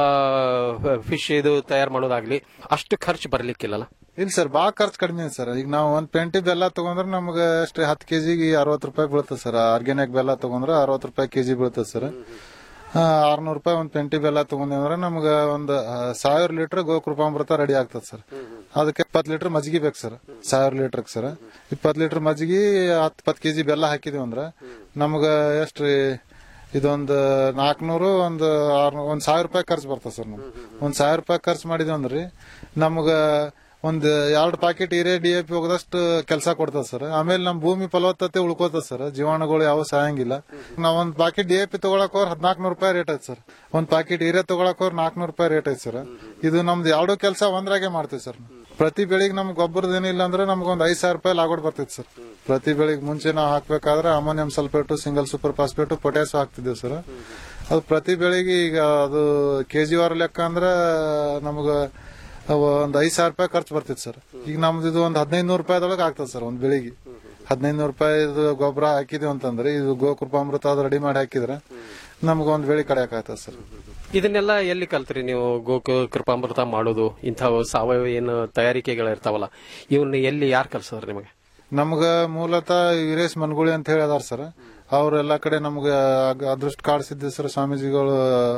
ಫಿಶ್ ಇದು ತಯಾರು ಮಾಡೋದಾಗ್ಲಿ ಅಷ್ಟು ಖರ್ಚು ಬರ್ಲಿಕ್ಕಿಲ್ಲಲ್ಲ ಇಲ್ಲ ಸರ್ ಬಾಳ ಖರ್ಚು ಕಡಿಮೆ ಇದೆ ಸರ್ ಈಗ ನಾವು ಒಂದ್ ಪೆಂಟಿ ಬೆಲ್ಲ ತಗೊಂಡ್ರೆ ನಮ್ಗೆ ಎಷ್ಟು ಹತ್ತು ಕೆಜಿಗೆ ಅರವತ್ತು ರೂಪಾಯಿ ಬೀಳ್ತದೆ ಸರ್ ಆರ್ಗ್ಯಾನಿಕ್ ಬೆಲ್ಲ ತಗೊಂಡ್ರೆ ಅರವತ್ತು ರೂಪಾಯಿ ಕೆಜಿ ಬೀಳ್ತದೆ ಸರ್ ಆರ್ನೂರು ರೂಪಾಯಿ ಒಂದ್ ಪೆಂಟಿ ಬೆಲ್ಲ ತಗೊಂಡ್ವಿ ಅಂದ್ರೆ ನಮ್ಗೆ ಒಂದು ಸಾವಿರ ಲೀಟರ್ ಗೋಕೃಪಾಮೃತ ರೆಡಿ ಆಗ್ತದೆ ಸರ್ ಅದಕ್ಕೆ ಇಪ್ಪತ್ತು ಲೀಟರ್ ಮಜ್ಜಿಗೆ ಬೇಕು ಸರ್ ಸಾವಿರ ಲೀಟರ್ ಸರ್ ಇಪ್ಪತ್ತು ಲೀಟರ್ ಮಜ್ಜಿಗೆ ಹತ್ತು ಇಪ್ಪತ್ತು ಕೆಜಿ ಬೆಲ್ಲ ಹಾಕಿದೀವಿ ಅಂದ್ರೆ ನಮ್ಗೆ ಎಷ್ಟು ಇದೊಂದು ನಾಲ್ಕನೂರು ಒಂದು ಆರ್ನೂರು ಒಂದ್ ಸಾವಿರ ರೂಪಾಯಿ ಖರ್ಚು ಬರ್ತದೆ ಸರ್ ನಮ್ಗೆ ಒಂದ್ ಸಾವಿರ ರೂಪಾಯಿ ಖರ್ಚು ಮಾಡಿದ್ವಿ ಅಂದ್ರಿ ನಮ್ಗ ಒಂದ್ ಎರಡು ಪ್ಯಾಕೆಟ್ ಹಿರೇ ಡಿ ಎ ಪಿ ಹೋಗದಷ್ಟು ಕೆಲಸ ಕೊಡ್ತದ ಸರ್ ಆಮೇಲೆ ನಮ್ ಭೂಮಿ ಫಲವತ್ತತೆ ಉಳ್ಕೋತದ ಸರ್ ಜೀವಾಣುಗಳು ಯಾವ ಸಾಯಂಗಿಲ್ಲ ನಾವ್ ಒಂದ್ ಪ್ಯಾಕೆಟ್ ಡಿ ಎ ಪಿ ತಗೊಳಕ್ ಹೋರ್ ಹದಿನಾಲ್ಕನೂರು ರೂಪಾಯಿ ರೇಟ್ ಐತೆ ಸರ್ ಒಂದ್ ಪ್ಯಾಕೆಟ್ ಹಿರೇ ತಗೊಳಕ್ ಹೋರ್ ನಾಲ್ಕನೂರು ರೂಪಾಯಿ ರೇಟ್ ಐತೆ ಸರ್ ಇದು ನಮ್ದು ಎರಡು ಕೆಲಸ ಒಂದ್ರಾಗೆ ಮಾಡ್ತೀವಿ ಸರ್ ಪ್ರತಿ ಬೆಳಿಗ್ಗೆ ನಮ್ಗೆ ಗೊಬ್ಬರದ ಏನಿಲ್ಲ ಅಂದ್ರೆ ನಮ್ಗೆ ಒಂದ್ ಐದ್ ಸಾವಿರ ರೂಪಾಯಿ ಲಾಗೋಡ್ ಬರ್ತೈತಿ ಸರ್ ಪ್ರತಿ ಬೆಳಿಗ್ಗೆ ಮುಂಚೆ ನಾವು ಹಾಕ್ಬೇಕಾದ್ರೆ ammonium sulphate single super phosphate potash ಹಾಕ್ತಿದ್ದೇವೆ ಸರ್ ಅದು ಪ್ರತಿ ಬೆಳಿಗ್ಗೆ ಈಗ ಅದು ಕೆಜಿ ವಾರ ಲೆಕ್ಕ ಅಂದ್ರೆ ನಮ್ಗ ಒಂದ್ ಐದ್ ಸಾವಿರ ರೂಪಾಯಿ ಖರ್ಚು ಬರ್ತಿತ್ತು ಸರ್ ಈಗ ನಮ್ದು ಇದು ಒಂದ್ ಹದಿನೈದು ನೂರು ರೂಪಾಯಿದೊಳಗೆ ಆಗ್ತದೆ ಸರ್ ಒಂದ್ ಬೆಳಿಗ್ಗೆ ಹದಿನೈದು ನೂರು ರೂಪಾಯಿ ಗೊಬ್ಬರ ಹಾಕಿದೀವಿ ಅಂತಂದ್ರೆ ಇದು ಗೋಕೃಪಾಮೃತ ಅದು ರೆಡಿ ಮಾಡಿ ಹಾಕಿದ್ರೆ ನಮ್ಗೆ ಒಂದ್ ಬೆಳಿ ಕಡಿಯಕ್ ಆಗ್ತದೆ ಸರ್ ಇದನ್ನೆಲ್ಲ ಎಲ್ಲಿ ಕಲ್ತ್ರಿ ನೀವು ಗೋ ಕೃಪಾಮೃತ ಮಾಡೋದು ಇಂಥ ಸಾವಯವ ಏನು ತಯಾರಿಕೆಗಳು ಇರ್ತಾವಲ್ಲ ಇವನ್ನ ಎಲ್ಲಿ ಯಾರು ಕಲ್ಸಿದ್ರು ನಿಮಗೆ ನಮ್ಗ ಮೂಲತಃ ವೀರೇಶ್ ಮನ್ಗುಳಿ ಅಂತ ಹೇಳಿ ಅದಾರ ಸರ್ ಅವ್ರ ಎಲ್ಲಾ ಕಡೆ ನಮ್ಗ ಅಗ್- ಅದೃಷ್ಟ ಕಾಡ್ಸಿದ್ದ ಸರ್ ಸ್ವಾಮೀಜಿಗಳು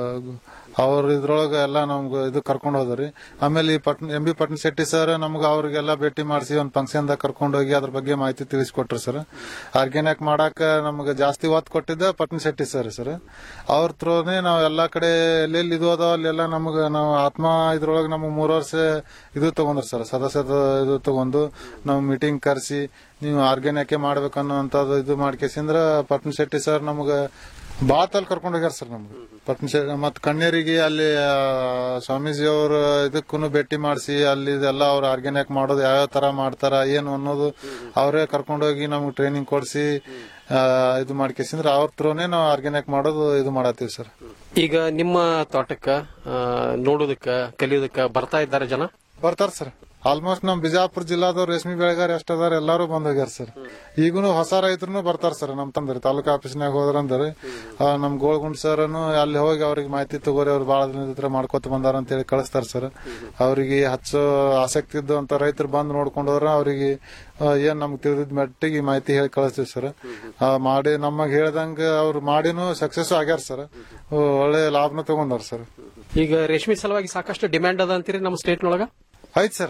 ಅವ್ರ ಇದ್ರೊಳಗ ಎಲ್ಲ ನಮ್ಗ ಇದು ಕರ್ಕೊಂಡು ಹೋದ್ರಿ ಆಮೇಲೆ ಈ Patna M B Patna Shetty sir ನಮ್ಗ ಅವ್ರಿಗೆಲ್ಲ ಭೇಟಿ ಮಾಡಿಸಿ ಒಂದ್ ಫಂಕ್ಷನ್ ದಾಗ ಕರ್ಕೊಂಡು ಹೋಗಿ ಅದ್ರ ಬಗ್ಗೆ ಮಾಹಿತಿ ತಿಳಿಸ್ಕೊಟ್ರು ಸರ್ ಆರ್ಗ್ಯಾನಿಕ್ ಮಾಡಾಕ ನಮ್ಗ ಜಾಸ್ತಿ ಒತ್ತು ಕೊಟ್ಟಿದ್ದ ಪಟ್ನ ಶೆಟ್ಟಿ ಸರ್ ಸರ್ ಅವ್ರ ಥ್ರೋನೇ ನಾವ್ ಎಲ್ಲಾ ಕಡೆ ಎಲ್ಲೆಲ್ಲಿ ಇದು ಅದಾವ ಅಲ್ಲೆಲ್ಲ ನಮ್ಗ ನಾವು ಆತ್ಮ ಇದ್ರೊಳಗ ನಮ್ಗ್ ಮೂರ್ ವರ್ಷ ಇದು ತಗೊಂಡ್ರ ಸರ್ ಸದಸ್ಯದ ಇದು ತಗೊಂಡು ನಾವು ಮೀಟಿಂಗ್ ಕರೆಸಿ ನೀವು ಆರ್ಗ್ಯಾನಿಕ್ ಮಾಡ್ಬೇಕನ್ನೋಂಥದ್ದು ಇದು ಮಾಡ್ಕೇಸಿಂದ್ರ ಪಟ್ನ ಶೆಟ್ಟಿ ಸರ್ ನಮ್ಗ ಬಾಳ ತಲ್ ಕರ್ಕೊಂಡು ಹೋಗ್ಯಾರ ಸರ್ ನಮ್ಗೆ ಪಟ್ನ ಶೆಟ್ಟಿ ಮತ್ ಕಣ್ಣೇರಿಗೆ ಅಲ್ಲಿ ಆ, ಸ್ವಾಮೀಜಿ ಅವ್ರ ಇದಕ್ಕೂ ಭೇಟಿ ಮಾಡಿಸಿ ಅಲ್ಲಿ ಇದೆಲ್ಲ ಅವ್ರು ಆರ್ಗ್ಯಾನಿಕ್ ಮಾಡೋದು ಯಾವ್ಯಾವ ತರ ಮಾಡ್ತಾರ ಏನು ಅನ್ನೋದು ಅವರೇ ಕರ್ಕೊಂಡೋಗಿ ನಮ್ಗೆ ಟ್ರೈನಿಂಗ್ ಕೊಡ್ಸಿ ಆ, ಇದು ಮಾಡ್ಕೇಸಿಂದ್ರ ಅವ್ರ ಥ್ರೋನೇ ನಾವು ಆರ್ಗ್ಯಾನಿಕ್ ಮಾಡೋದು ಇದು ಮಾಡತ್ತೀವಿ ಸರ್ ಈಗ ನಿಮ್ಮ ತೋಟಕ್ಕ ಆ, ನೋಡೋದಕ್ಕ ಕಲಿಯೋದಕ್ಕ ಬರ್ತಾ ಇದ್ದಾರೆ ಜನ ಬರ್ತಾರ ಸರ್ ಆಲ್ಮೋಸ್ಟ್ ನಮ್ ಬಿಜಾಪುರ ಜಿಲ್ಲಾದವ್ರು ರೇಷ್ಮೆ ಬೆಳೆಗಾರ ಎಷ್ಟ್ ಅದಾರ ಎಲ್ಲಾರು ಬಂದ್ ಹೋಗ್ಯಾರ ಸರ್ ಈಗೂನು ಹೊಸ ರೈತರು ಬರ್ತಾರ ಸರ್ ನಮ್ ತಂದ್ರಿ ತಾಲೂಕು ಆಫೀಸ್ನಾಗ ಹೋದ್ರಂದ್ರಿ ಆ, ನಮ್ ಗೋಳ್ಗುಂಡ್ ಸರ್ನು ಅಲ್ಲಿ ಹೋಗಿ ಅವ್ರಿಗೆ ಮಾಹಿತಿ ತಗೋರಿ ಅವ್ರು ಬಹಳ ದಿನದ ಹತ್ರ ಮಾಡ್ಕೊತ ಬಂದಾರ ಅಂತ ಹೇಳಿ ಕಳಿಸ್ತಾರ ಸರ್ ಅವ್ರಿಗೆ ಹಚ್ಚೋ ಆಸಕ್ತಿ ಇದ್ದಂತ ರೈತರು ಬಂದ್ ನೋಡ್ಕೊಂಡು ಹೋದ್ರ ಅವ್ರಿಗೆ ಆ, ಏನ್ ನಮ್ಗೆ ತಿಳಿದಿದ್ ಮಟ್ಟಿಗೆ ಈ ಮಾಹಿತಿ ಹೇಳಿ ಕಳಿಸ್ತೀವಿ ಸರ್ ಆ, ಮಾಡಿ ನಮಗ್ ಹೇಳ್ದಂಗ ಅವ್ರು ಮಾಡಿನೂ ಸಕ್ಸಸ್ ಆಗ್ಯಾರ ಸರ್ ಒಳ್ಳೆ ಲಾಭನ ತಗೊಂಡಾರ ಸರ್ ಈಗ ರೇಷ್ಮೆ ಸಲುವಾಗಿ ಸಾಕಷ್ಟು ಡಿಮ್ಯಾಂಡ್ ಅದ ಅಂತೀರಿ ನಮ್ಮ ಸ್ಟೇಟ್ನೊಳಗ ಆಯ್ತು ಸರ್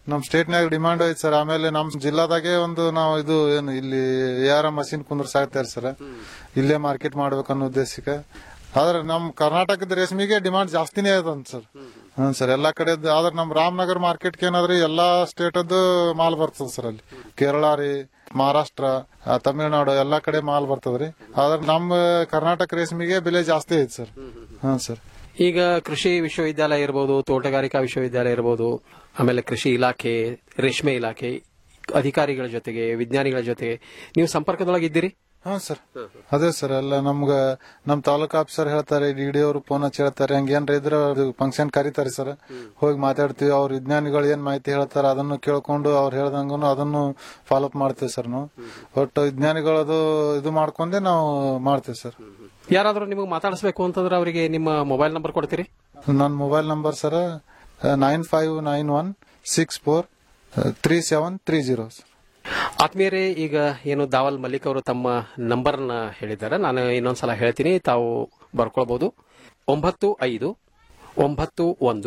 ನಮ್ ಸ್ಟೇಟ್ನಾಗ ಡಿಮಾಂಡ್ ಐತಿ ಸರ್ ಆಮೇಲೆ ನಮ್ ಜಿಲ್ಲಾದಾಗೆ ಒಂದು ನಾವು ಇದು ಏನು ಇಲ್ಲಿ ಯಾರ ಮಷಿನ್ ಕುಂದ್ರಸಾಕ್ತಾರ ಸರ್ ಇಲ್ಲೇ ಮಾರ್ಕೆಟ್ ಮಾಡ್ಬೇಕು ಅನ್ನೋ ಉದ್ದೇಶಕ್ಕೆ ಆದ್ರೆ ನಮ್ ಕರ್ನಾಟಕದ ರೇಷ್ಮೆಗೆ ಡಿಮಾಂಡ್ ಜಾಸ್ತಿನೇ ಅದಂತ ಸರ್ ಹ್ಮ್ ಸರ್ ಎಲ್ಲಾ ಕಡೆ ಆದ್ರೆ ನಮ್ ರಾಮನಗರ್ ಮಾರ್ಕೆಟ್ಗೆ ಏನಾದ್ರಿ ಎಲ್ಲಾ ಸ್ಟೇಟ್ ಅದು ಮಾಲ್ ಬರ್ತದ ಸರ್ ಅಲ್ಲಿ ಕೇರಳ ರೀ ಮಹಾರಾಷ್ಟ್ರ ಆ, ತಮಿಳ್ನಾಡು ಎಲ್ಲಾ ಕಡೆ ಮಾಲ್ ಬರ್ತದ್ರಿ ಆದ್ರೆ ನಮ್ಮ ಕರ್ನಾಟಕ ರೇಷ್ಮೆಗೆ ಬೆಲೆ ಜಾಸ್ತಿ ಐತಿ ಸರ್ ಹ್ಮ್ ಸರ್ ಈಗ ಕೃಷಿ ವಿಶ್ವವಿದ್ಯಾಲಯ ಇರಬಹುದು ತೋಟಗಾರಿಕಾ ವಿಶ್ವವಿದ್ಯಾಲಯ ಇರಬಹುದು ಆಮೇಲೆ ಕೃಷಿ ಇಲಾಖೆ ರೇಷ್ಮೆ ಇಲಾಖೆ ಅಧಿಕಾರಿಗಳ ಜೊತೆಗೆ ವಿಜ್ಞಾನಿಗಳ ಜೊತೆಗೆ ನೀವು ಸಂಪರ್ಕದೊಳಗೆ ಇದ್ದೀರಿ ಹಾ ಸರ್ ಅದೇ ಸರ್ ಎಲ್ಲ ನಮ್ಗ ನಮ್ ತಾಲೂಕ್ ಆಫೀಸರ್ ಹೇಳ್ತಾರೆ ಡಿ ಡಿ ಅವರು ಫೋನ್ ಹಚ್ಚಿ ಹೇಳ್ತಾರೆ ಹಂಗೇನ್ರ ಇದ್ರೆ ಫಂಕ್ಷನ್ ಕರೀತಾರೆ ಸರ್ ಹೋಗಿ ಮಾತಾಡ್ತೀವಿ ಅವ್ರ ವಿಜ್ಞಾನಿಗಳು ಏನ್ ಮಾಹಿತಿ ಹೇಳ್ತಾರೆ ಅದನ್ನು ಕೇಳ್ಕೊಂಡು ಅವ್ರು ಹೇಳ್ದಂಗೂ ಅದನ್ನು ಫಾಲೋ ಅಪ್ ಮಾಡ್ತೀವಿ ಸರ್ ನಾವು ಒಟ್ಟು ವಿಜ್ಞಾನಿಗಳದು ಇದು ಮಾಡ್ಕೊಂಡೆ ನಾವು ಮಾಡ್ತೀವಿ ಸರ್ ಯಾರಾದ್ರೂ ನಿಮಗೆ ಮಾತಾಡಿಸ್ಬೇಕು ಅಂತಂದ್ರೆ ಅವರಿಗೆ ನಿಮ್ಮ ಮೊಬೈಲ್ ನಂಬರ್ ಕೊಡ್ತೀರಿ ನನ್ನ mobile number sir nine five nine one six four three seven three zero ಆತ್ಮೀಯರೇ ಈಗ ಏನು ದಾವಲ್ ಮಲ್ಲಿಕ್ ಅವರು ತಮ್ಮ ನಂಬರ್ನ ಹೇಳಿದ್ದಾರೆ ನಾನು ಇನ್ನೊಂದ್ಸಲ ಹೇಳ್ತೀನಿ ತಾವು ಬರ್ಕೊಳ್ಬಹುದು ಒಂಬತ್ತು ಐದು ಒಂಬತ್ತು ಒಂದು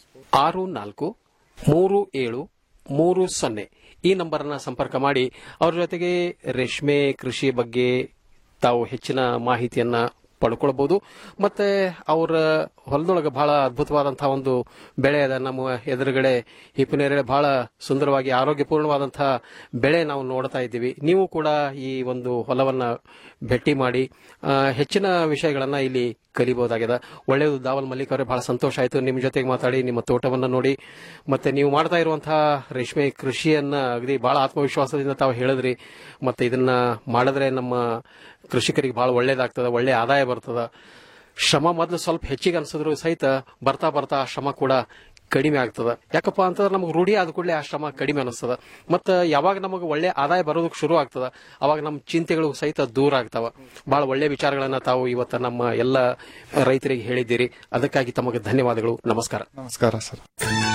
ಆರು ನಾಲ್ಕು ಮೂರು ಏಳು ಮೂರು ಸೊನ್ನೆ ಈ ನಂಬರ್ನ ಸಂಪರ್ಕ ಮಾಡಿ ಅವ್ರ ಜೊತೆಗೆ ರೇಷ್ಮೆ ಕೃಷಿ ಬಗ್ಗೆ ತಾವು ಹೆಚ್ಚಿನ ಮಾಹಿತಿಯನ್ನ ಪಡ್ಕೊಳ್ಬಹುದು ಮತ್ತೆ ಅವರ ಹೊಲದೊಳಗೆ ಬಹಳ ಅದ್ಭುತವಾದಂತಹ ಒಂದು ಬೆಳೆ ಅದ ನಮ್ಮ ಎದುರುಗಡೆ ಹಿಪ್ಪನೇರಳೆ ಬಹಳ ಸುಂದರವಾಗಿ ಆರೋಗ್ಯಪೂರ್ಣವಾದಂತಹ ಬೆಳೆ ನಾವು ನೋಡ್ತಾ ಇದ್ದೀವಿ ನೀವು ಕೂಡ ಈ ಒಂದು ಹೊಲವನ್ನ ಭೇಟಿ ಮಾಡಿ ಆ, ಹೆಚ್ಚಿನ ವಿಷಯಗಳನ್ನ ಇಲ್ಲಿ ಕಲಿಬಹುದಾಗಿದೆ ಒಳ್ಳೆಯದು ದಾವಲ್ ಮಲ್ಲಿಕ್ ಅವರೇ ಬಹಳ ಸಂತೋಷ ಆಯಿತು ನಿಮ್ಮ ಜೊತೆಗೆ ಮಾತಾಡಿ ನಿಮ್ಮ ತೋಟವನ್ನ ನೋಡಿ ಮತ್ತೆ ನೀವು ಮಾಡ್ತಾ ಇರುವಂತಹ ರೇಷ್ಮೆ ಕೃಷಿಯನ್ನ ಅಗದಿ ಬಹಳ ಆತ್ಮವಿಶ್ವಾಸದಿಂದ ತಾವು ಹೇಳಿದ್ರಿ ಮತ್ತೆ ಇದನ್ನ ಮಾಡಿದ್ರೆ ನಮ್ಮ ಕೃಷಿಕರಿಗೆ ಬಹಳ ಒಳ್ಳೇದಾಗ್ತದ ಒಳ್ಳೆ ಆದಾಯ ಬರ್ತದ ಶ್ರಮ ಮೊದಲು ಸ್ವಲ್ಪ ಹೆಚ್ಚಿಗೆ ಅನ್ಸಿದ್ರು ಸಹಿತ ಬರ್ತಾ ಬರ್ತಾ ಆ ಶ್ರಮ ಕೂಡ ಕಡಿಮೆ ಆಗ್ತದ ಯಾಕಪ್ಪ ಅಂತಂದ್ರೆ ನಮಗೆ ರೂಢಿ ಆದ ಕೂಡಲೇ ಆ ಶ್ರಮ ಕಡಿಮೆ ಅನಿಸ್ತದ ಮತ್ತು ಯಾವಾಗ ನಮಗೆ ಒಳ್ಳೆ ಆದಾಯ ಬರೋದಕ್ಕೆ ಶುರು ಆಗ್ತದ ಅವಾಗ ನಮ್ಮ ಚಿಂತೆಗಳು ಸಹಿತ ದೂರ ಆಗ್ತಾವ ಬಹಳ ಒಳ್ಳೆ ವಿಚಾರಗಳನ್ನ ತಾವು ಇವತ್ತು ನಮ್ಮ ಎಲ್ಲ ರೈತರಿಗೆ ಹೇಳಿದ್ದೀರಿ ಅದಕ್ಕಾಗಿ ತಮಗೆ ಧನ್ಯವಾದಗಳು ನಮಸ್ಕಾರ ನಮಸ್ಕಾರ ಸರ್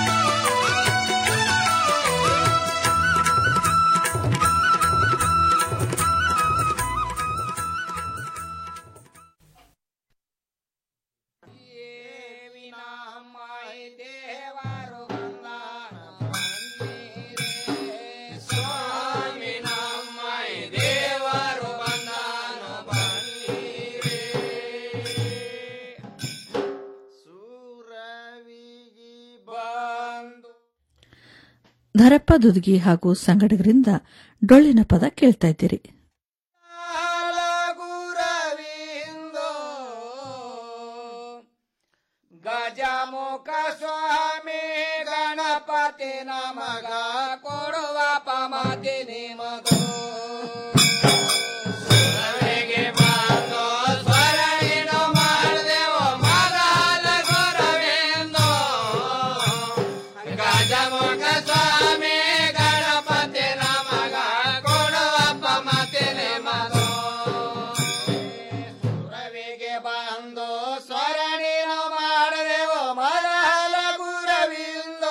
ಧರಪ್ಪ ದುದ್ಗಿ ಹಾಗೂ ಸಂಗಡಿಗರಿಂದ ಡೊಳ್ಳಿನ ಪದ ಕೇಳ್ತಾ ಇದ್ದೀರಿ ಗಜಮುಖ ಸ್ವಾಮಿ ಗಣಪತಿ ನಮಗ ಕೊಡುವ ಪಮತಿ ನಿಮಗೋ ಸುರವಿಗೆ ಬಂದು ಸ್ವರಗಿನ ಮಾಡ್ದೆವು ಮಗಾಲ ಗುರವೆಂದು. ಗಜಮುಖ ಸ್ವಾಮಿ ಗಣಪತಿ ನಮಗ ಕೊಡುವ ಪಮತಿ ನಿಮಗೋ ಸುರವಿಗೆ ಬಂದು ಸ್ವರಣಿನ ಮಾಡಿದೆವು ಮರಹಲ ಗುರವಿಂದೋ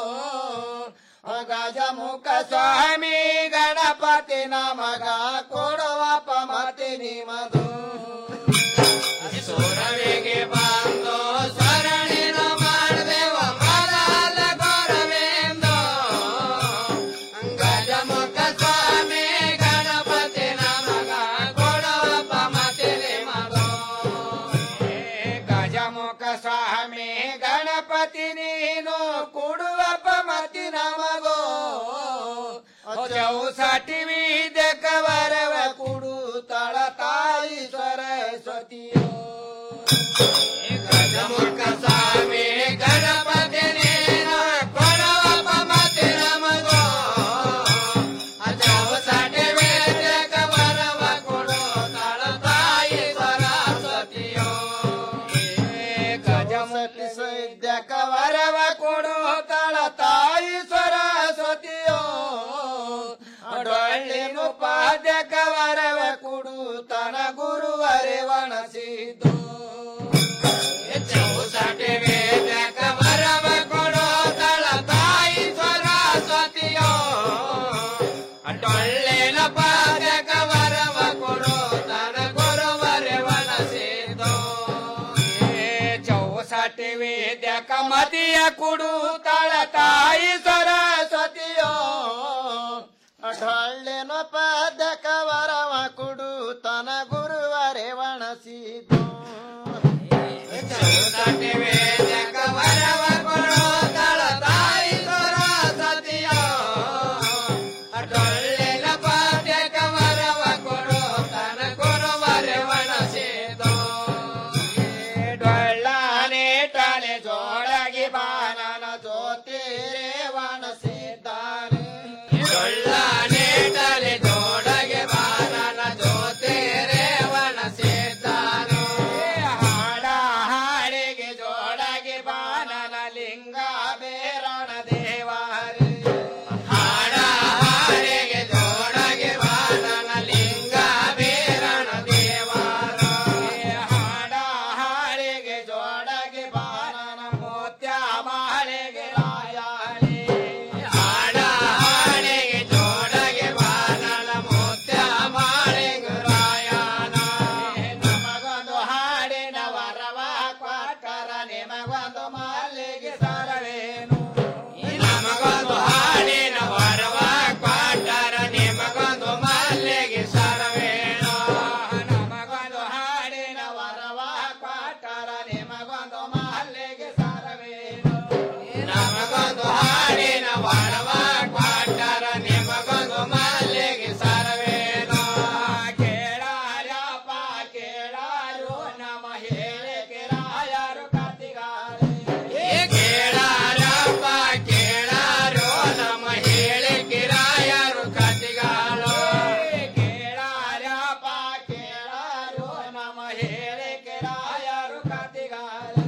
ಗಜಮುಖ ಸ್ವಾಮಿ ಗಣಪತಿ ನಮಗ ಕೊಡುವ ಪಮತಿ ನಿಮದು ಸುರವಿಗೆ ಬಂದು ಸ್ವರಣಿನ ಮಾಡಿದೆವು ಮರಹಲ ಗುರವಿಂದೋ ಗಜಮುಖ ಸ್ವಾಮಿ ಗಣಪತಿ ನಮಗ ಕೊಡುವ ಪಮತಿ ನಿಮದು ಗಜಮುಖ ಸ್ವಾಮಿ ಗಣಪತಿ ನೀನು ಕೊಡುವ ಪಮತಿ ನಮಗೋ ಚೌಸಟಿ ವಿದ್ಯಕ ವರವ ಕುಡು ತಳ ತಾಯಿ ಸರಸ್ವತಿಯೋ ಗಜಮುಖ ಸ್ವಾಮಿ ಗಣಪತಿ ನೀನು ಕೊಡುವ ಪಮತಿ ನಮಗೋ ಚೌಸಟಿ ವಿದ್ಯಕ ವರವ ಕುಡು ತಳ ತಾಯಿ ಸರಸ್ವತಿಯೋ ಗಜಮುಖಿ ಸೈದ್ಯಕ ವರವ ಕೊಡು ತಳ ತಾಯಿ ಸರಸ್ವತಿಯೋ ಡೊಳ್ಳಿನ ಪಾದ್ಯಕ ವರವ ಕೊಡು ತನ ಗುರುವರೆ ವಣಸಿದ್ದು ಚೌಸಟಿ ವೇದ್ಯಕ ವರವ ಕೊಡು ತಳ ತಾಯಿ ಸರಸ್ವತಿಯೋ ಡೊಳ್ಳಿನ ಪಾದ್ಯಕ ವರವ ಕೊಡು ತನ ಗುರುವರೆ ವಣಸಿದ್ದು ಚೌಸಟಿ ವೇದ್ಯಕ ಮದಿಯ ಕುಡು ತಳ ತಾಯಿ ಸರಸ್ವತಿ ವೇದಕ ವರವ ಕೊಡು ತನ ಗುರುವರೆ ವಣಸಿತು ಚೌದಟಿ ವೇದಕ ವರವ ಕೊಡು ತಳ ತಾಯಿ ಸರಸ್ವತಿಯೋ ಡೊಳ್ಳಿನ ಪಾಠ್ಯಕ ವರವ ಕೊಡು ತನ ಗುರುವರೆ ವಣಸಿತು ಡೊಳ್ಳನೆ ಟಳೆ ಜೋಡಗಿ ಬಾನನ ಜೋತಿರೆ ವಣಸಿದ್ದಾನೆ ಡೊಳ್ಳನೆ ಟಳೆ ಜೋಡಗೆ ಬಾನನ ಜೋತಿರೆ ವಣಸಿದ್ದಾನೆ ಹಾಡ ಹಾಡಿಗೆ ಜೋಡಗೆ ಬಾನನ ಲಿಂಗ ಬೇರಣ ದೇವಾರಿ ಹಾಡ ಹಾಡಿಗೆ ಜೋಡಗೆ ಬಾನನ ಲಿಂಗ ಬೇರಣ ದೇವಾರ ಹಾಡ ಹಾಡಿಗೆ ಜೋಡಗೆ ಬಾನನ ಮೋತ್ಯ ಮಾಳಿಗೆ ರಾಯಾಳಿ ಹಾಡ ಹಾಡಿಗೆ ಜೋಡಗೆ ಬಾನನ ಮೋತ್ಯ ಮಾಳಿಗೆ ರಾಯಣ ನಮಗೊಂದು ಹಾಡಿನ ವರವ ಕೊಟ್ಟರ ನಿಮಗೊಂದು ಮಾಲಿಗೆ ಸರವೇನು ನಮಗೊಂದು ಹಾಡಿನ ವರವ ಕೊಟ್ಟರ ನಿಮಗೊಂದು ಮಾಲಿಗೆ ಸರವೇನು ನಮಗೊಂದು ಹಾಡಿನ ವರವ ಕೊಟ್ಟರ ನಿಮಗೊಂದು ಮಾಲಿಗೆ ಸರವೇನು ನಮಗೊಂದು ಹಾಡಿನ ವರವ ಕೊಟ್ಟರ ನಿಮಗೊಂದು ಮಾಲಿಗೆ ಸರವೇನು ಕೇಳಾರಪ್ಪ ಕೇಳಾರು ನಮ ಹೇಳಿಕೆ ರಾಯರು ಕತಿಗಾರೆ ಕೇಳಾರಪ್ಪ ಕೇಳಾರು ನಮ ಹೇಳಿಕೆ ರಾಯರು ಕತಿಗಾರು ಕೇಳಾರಪ್ಪ ಕೇಳಾರು ನಮ ಹೇಳಿಕೆ ರಾಯರು ಕತಿಗಾರೆ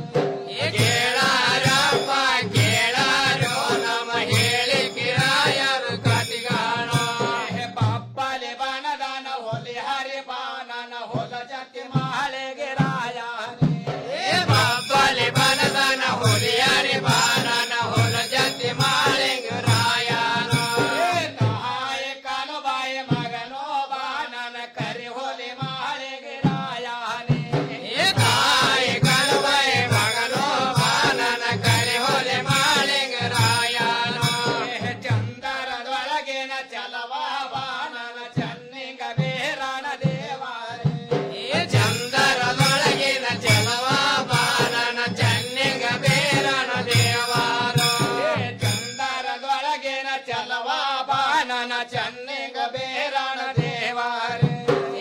ಕೇಳಾರಪ್ಪ ಕೇಳಾರು ನಮ ಹೇಳಿಕೆ ರಾಯರು ಕತಿಗಾರು ಪಪ್ಪಲೆ ಬಣದನ ಹೊಲಿ ಹರಿ ಬಾನನ ಹೊಲ ಜತಿ ಮಾಳೆಗೆ ರಾಯಾನೆ ಪಪ್ಪಲೆ ಬಣದನ ಹೊಲಿ ಹರಿ ಬಾನನ ಹೊಲ ಜತಿ ಮಾಳೆಗೆ ರಾಯನ ತಾಯ ಕನುಬಾಯ ಮಗನೋ ಬಾನನ ಕರಿ ಹೊಲಿ ಮಾಳೆಗೆ ರಾಯಾನೆ ತಾಯ ಕನುಬಾಯ ಮಗನೋ ಬಾನನ ಕರಿ ಹೊಲಿ ಮಾಳೆಗೆ ರಾಯನ ಚಂದರದೊಳಗಿನ ಚಲವ ಬಾನನ ಚನ್ನಿಗ ಬೇರಣ ದೇವಾರಿ ಚಂದರದೊಳಗಿನ ಚಲವ ಬಾನನ ಚನ್ನಿಗ ಬೇರಣ ದೇವಾರ ಚಂದರದೊಳಗಿನ ಚಲವ ಬಾನನ ಚನ್ನಿಗ ಬೇರಣ ದೇವಾರಿ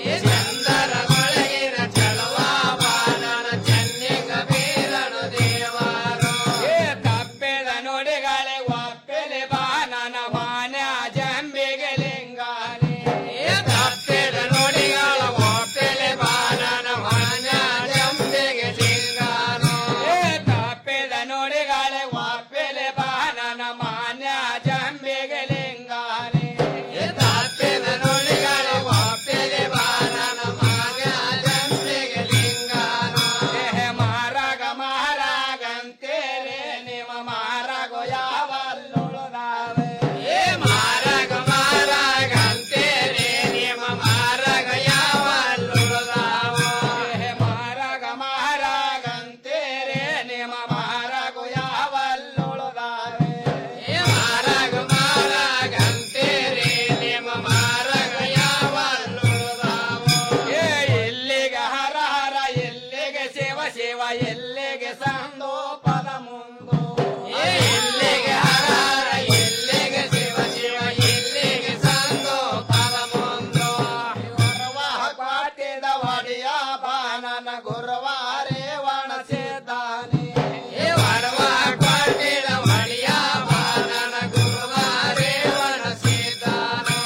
ಚಂದರದೊಳಗಿನ ಚಲವ ಬಾನನ ಚನ್ನಿಗ ಬೇರಣ ದೇವಾರ ತಪ್ಪೆದ ನುಡಿಗಳೇ ಒಪ್ಪೆಲೆ ಬಾನನ ಮಾನ್ಯ ಜಂಬಿಗೆ ಲಿಂಗಾನೆ ತಪ್ಪೆದ ನುಡಿಗಳ ಒಪ್ಪೆಲೆ ಬಾನನ ಮಾನ್ಯ ಜಂಬಿಗೆ ಲಿಂಗಾನು ತಪ್ಪೆದ ನುಡಿಗಳೇ ಒಪ್ಪೆಲೆ ಬಾನನ ಮಾನ್ಯ ಜಂಬಿಗೆ ಲಿಂಗಾನೆ ತಪ್ಪೆದ ನುಡಿಗಳ ಒಪ್ಪೆಲೆ ಬಾನನ ಮಾನ್ಯ ಜಂಬಿಗೆ ಲಿಂಗಾನು ಮಾರಾಗ ಮಾರಾಗಂತೇರೆ ನಿಮ್ಮ ಮಾರಾಗೋ ಯಾವಲ್ಲುಳುದಾವೆ ಏ ಮಾರಾಗ ಮಾರಾಗಂತೇರೆ ನಿಮ್ಮ ಮಾರಾಗ ಯಾವಲ್ಲುಳುದಾವೆ ಮಾರಾಗ ಮಾರಾಗಂತೇರೆ ನಿಮ್ಮ ಮಾರಾಗೋ ಯಾವಲ್ಲುಳುದಾವೆ ಏ ಮಾರಾಗ ಮಾರಾಗಂತೇರೆ ನಿಮ್ಮ ಮಾರಾಗ ಯಾವಲ್ಲುಳುದಾವೆ ಏ ಎಲ್ಲಿಗೆ ಹರ ಹರ ಎಲ್ಲಿಗೆ ಶಿವ ಶಿವ ಎಲ್ಲಿಗೆ ಸಂದೋ ಪದ ಮುಂದು ಏ ಎಲ್ಲಿಗೆ ಹರ ಹರ ಎಲ್ಲಿಗೆ ಶಿವ ಶಿವ ಎಲ್ಲಿಗೆ ಸಂದೋ ಪದ ಮುಂದು ಗುರುವಾಹ ಕಾಟಿದ ಒಡೆಯ ಬಾನನ ಗುರುವಾರೇ ವಣಸಿದ್ದಾನೆ ಏ ವರವಾಹ ಕಾಟಿದ ಒಡೆಯ ಬಾನನ ಗುರುವಾರೇ ವಣಸಿದ್ದಾನೆ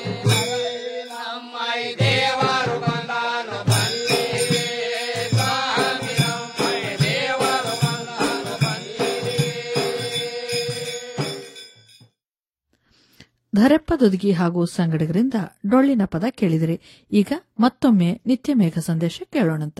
ನಮ್ಮ ಈ ದೇವರು ಬಂದಾನು ಬಲ್ಲಿ ಸ್ವಾಮಿ ನಮ್ಮ ಈ ದೇವರು ಬಂದಾನು ಧರೆಪ್ಪದೊದಗಿ ಹಾಗೂ ಸಂಗಡಿಗರಿಂದ ಡೊಳ್ಳಿನ ಪದ ಕೇಳಿದಿರಿ ಈಗ ಮತ್ತೊಮ್ಮೆ ನಿತ್ಯ ಮೇಘ ಸಂದೇಶ ಕೇಳೋಣಂತ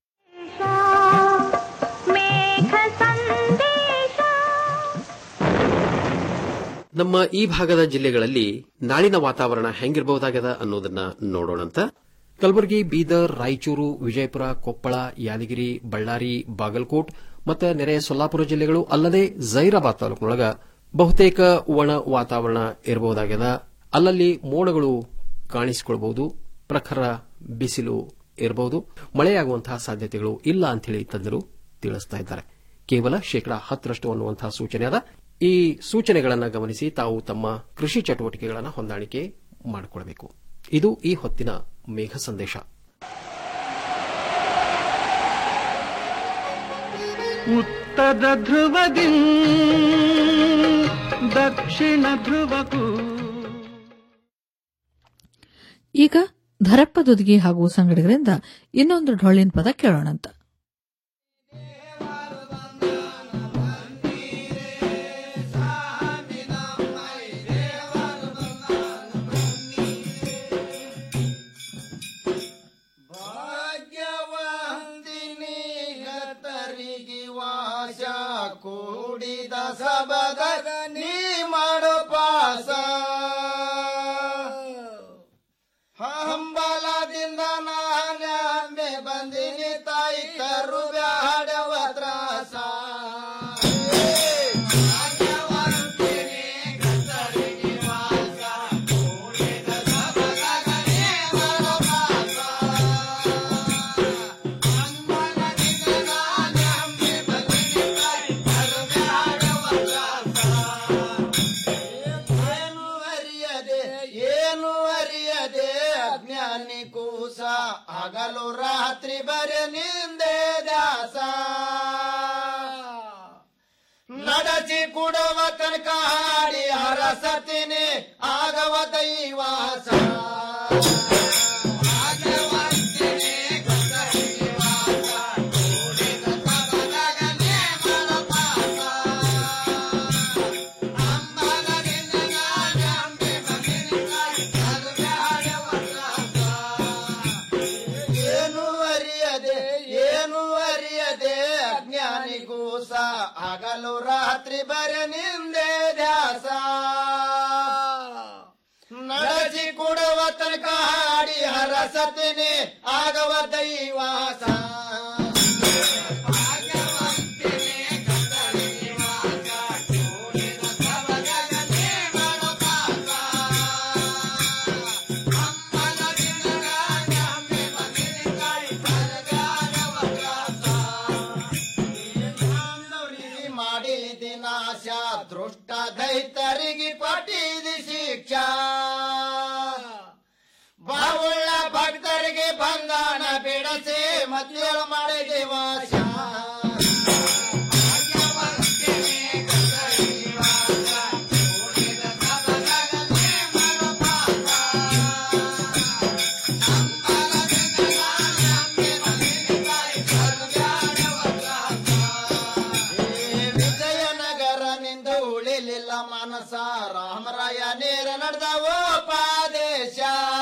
ನಮ್ಮ ಈ ಭಾಗದ ಜಿಲ್ಲೆಗಳಲ್ಲಿ ನಾಳಿನ ವಾತಾವರಣ ಹೆಂಗಿರಬಹುದಾಗದ ಅನ್ನೋದನ್ನ ನೋಡೋಣಂತ ಕಲಬುರಗಿ ಬೀದರ್ ರಾಯಚೂರು ವಿಜಯಪುರ ಕೊಪ್ಪಳ ಯಾದಗಿರಿ ಬಳ್ಳಾರಿ ಬಾಗಲಕೋಟ್ ಮತ್ತು ನೆರೆಯ ಸೊಲ್ಲಾಪುರ ಜಿಲ್ಲೆಗಳು ಅಲ್ಲದೆ ಜೈರಾಬಾದ್ ತಾಲೂಕಿನೊಳಗ ಬಹುತೇಕ ಒಣ ವಾತಾವರಣ ಇರಬಹುದಾಗ್ಯದ ಅಲ್ಲಲ್ಲಿ ಮೋಡಗಳು ಕಾಣಿಸಿಕೊಳ್ಬಹುದು ಪ್ರಖರ ಬಿಸಿಲು ಇರಬಹುದು ಮಳೆಯಾಗುವಂತಹ ಸಾಧ್ಯತೆಗಳು ಇಲ್ಲ ಅಂತೇಳಿ ತಜ್ಞರು ತಿಳಿಸ್ತಾ ಇದ್ದಾರೆ ಕೇವಲ ಶೇಕಡಾ ಹತ್ತರಷ್ಟು ಅನ್ನುವಂತಹ ಸೂಚನೆ ಅದ ಈ ಸೂಚನೆಗಳನ್ನು ಗಮನಿಸಿ ತಾವು ತಮ್ಮ ಕೃಷಿ ಚಟುವಟಿಕೆಗಳನ್ನು ಹೊಂದಾಣಿಕೆ ಮಾಡಿಕೊಳ್ಳಬೇಕು ಇದು ಈ ಹೊತ್ತಿನ ಮೇಘ ಸಂದೇಶ ಉತ್ತರ ಧ್ರುವದಿ ದಕ್ಷಿಣ ಧ್ರುವಕ್ಕೂ ಈಗ ಧರಪ್ಪ ದುದ್ಗಿ ಹಾಗೂ ಸಂಗಡಿಗರಿಂದ ಇನ್ನೊಂದು ಢೊಳ್ಳಿನ ಪದ ಕೇಳೋಣಂತ ಭಾಗ್ಯವಂತಿನಿ ಗತರಿಗೆ ವಾಸ ಕೂಡಿದ ಸಬದ ನೀ ಮಾಡೋ ಪಾಸ ಹಂಬಲದಿಂದ ನಾನೇ ಬಂದಿನಿ ತಾಯಿ ಕರು ಬ್ಯಾಡವ ತ್ರಾಸ ಏನು ಅರಿಯದೆ ಏನು ಅರಿಯದೆ ಅಜ್ಞಾನಿ ಕೂಸ ಹಗಲು ರಾತ್ರಿ ಬರೆ ನಿಂದೆ ದಾಸ ನಡಚಿ ಕುಡವ ತನಕ ಹಾಡಿ ಹರಸತಿನಿ ಆಗವ ದೈವಾಸ ಏನು ಅರಿಯದೆ ಏನು ಅರಿಯದೆ ಅಜ್ಞಾನಿ ಕೂಸ ಹಗಲು ರಾತ್ರಿ ಬರೆ ನಿಂದೆ ದ್ಯಾಸ ನಡಚಿ ಕೊಡುವ ತನಕ ಹಾಡಿ ಹರಸತಿನಿ ಆಗವ ದೈವಾಸ ಮಾಡಿದಿ ನಾಶ ದೃಷ್ಟ ದೈತರಿಗೆ ಕೊಟ್ಟಿದಿ ಶಿಕ್ಷಾ ಬಾವುಳ್ಳ ಭಕ್ತರಿಗೆ ಬಂಗಾನ ಬಿಡಸಿ ಮತ್ತೇಳು ಮಾಡಿದಿ ವಾಸ ವಿಜಯನಗರ ನಿಂದ ಉಳಿಲಿಲ್ಲ ಮನಸ ರಾಮರಾಯ ನೇರ ನಡೆದವೋ ಪಾದೇಶ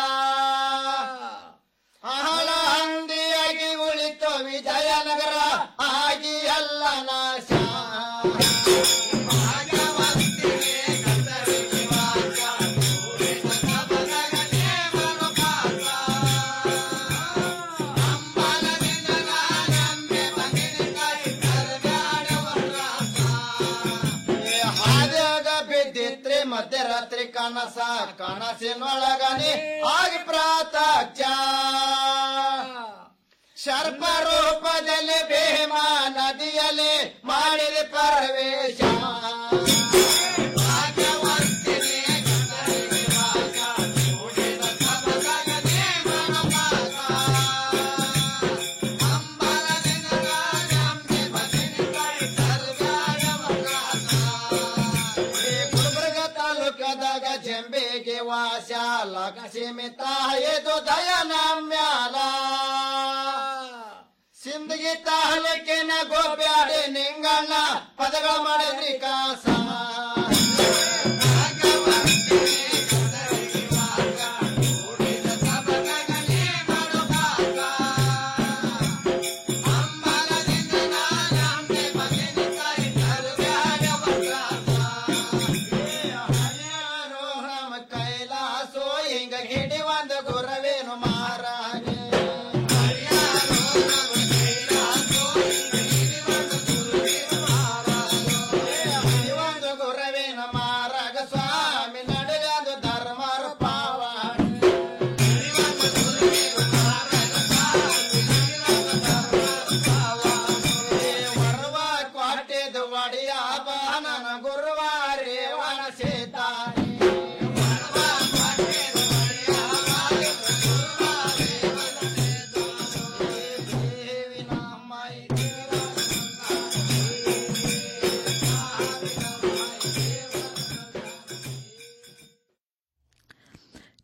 ಅಹಳ ಹಂದಿಯಾಗಿ ಉಳಿತು ವಿಜಯನಗರ ಆಗಿ ಎಲ್ಲ ನಾಶ ಹಾದ್ಯಾಗ ಬಿದ್ದಿತ್ರಿ ಮಧ್ಯರಾತ್ರಿ ಕನಸ ಕನಸಿನೊಳಗನೆ ಆಗಿ ಪ್ರಾತಕ್ಷ ಸರ್ಪ ರೂಪದಲ್ಲಿ ಭೀಮ ನದಿಯಲ್ಲಿ ಮಾಡಿದ ಪರವೇಶ ಗುಲ್ಬರ್ಗ ತಾಲೂಕದಾಗ ಜಂಬೆಗೆ ವಾಸ ಲಗಸಿಮಿ ತಾಯಿದು ದಯನಮ್ಯಾಲ ಸಿಂದಗಿ ತಾಲೂಕಿನ ಗೋಬ್ಯಾಡಿ ನಿಂಗಣ್ಣ ಪದಗಳ ಮಾಡಿದ್ರಿ ಕಾಸ ನಮ್ಮ ಕೈಲಾಸೋ ಹಿಂಗ ಹಿಡಿ ಒಂದು ಗುರವೇನು ಮಾರಾಗೆ ಒಂದು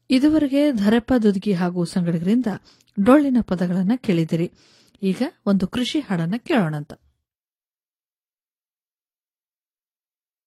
ಇದುವರೆಗೆ ಧರಪ್ಪ ದುದ್ಗಿ ಹಾಗೂ ಸಂಗಡಿಗರಿಂದ ಡೊಳ್ಳಿನ ಪದಗಳನ್ನ ಕೇಳಿದಿರಿ ಈಗ ಒಂದು ಕೃಷಿ ಹಾಡನ್ನ ಕೇಳೋಣಂತ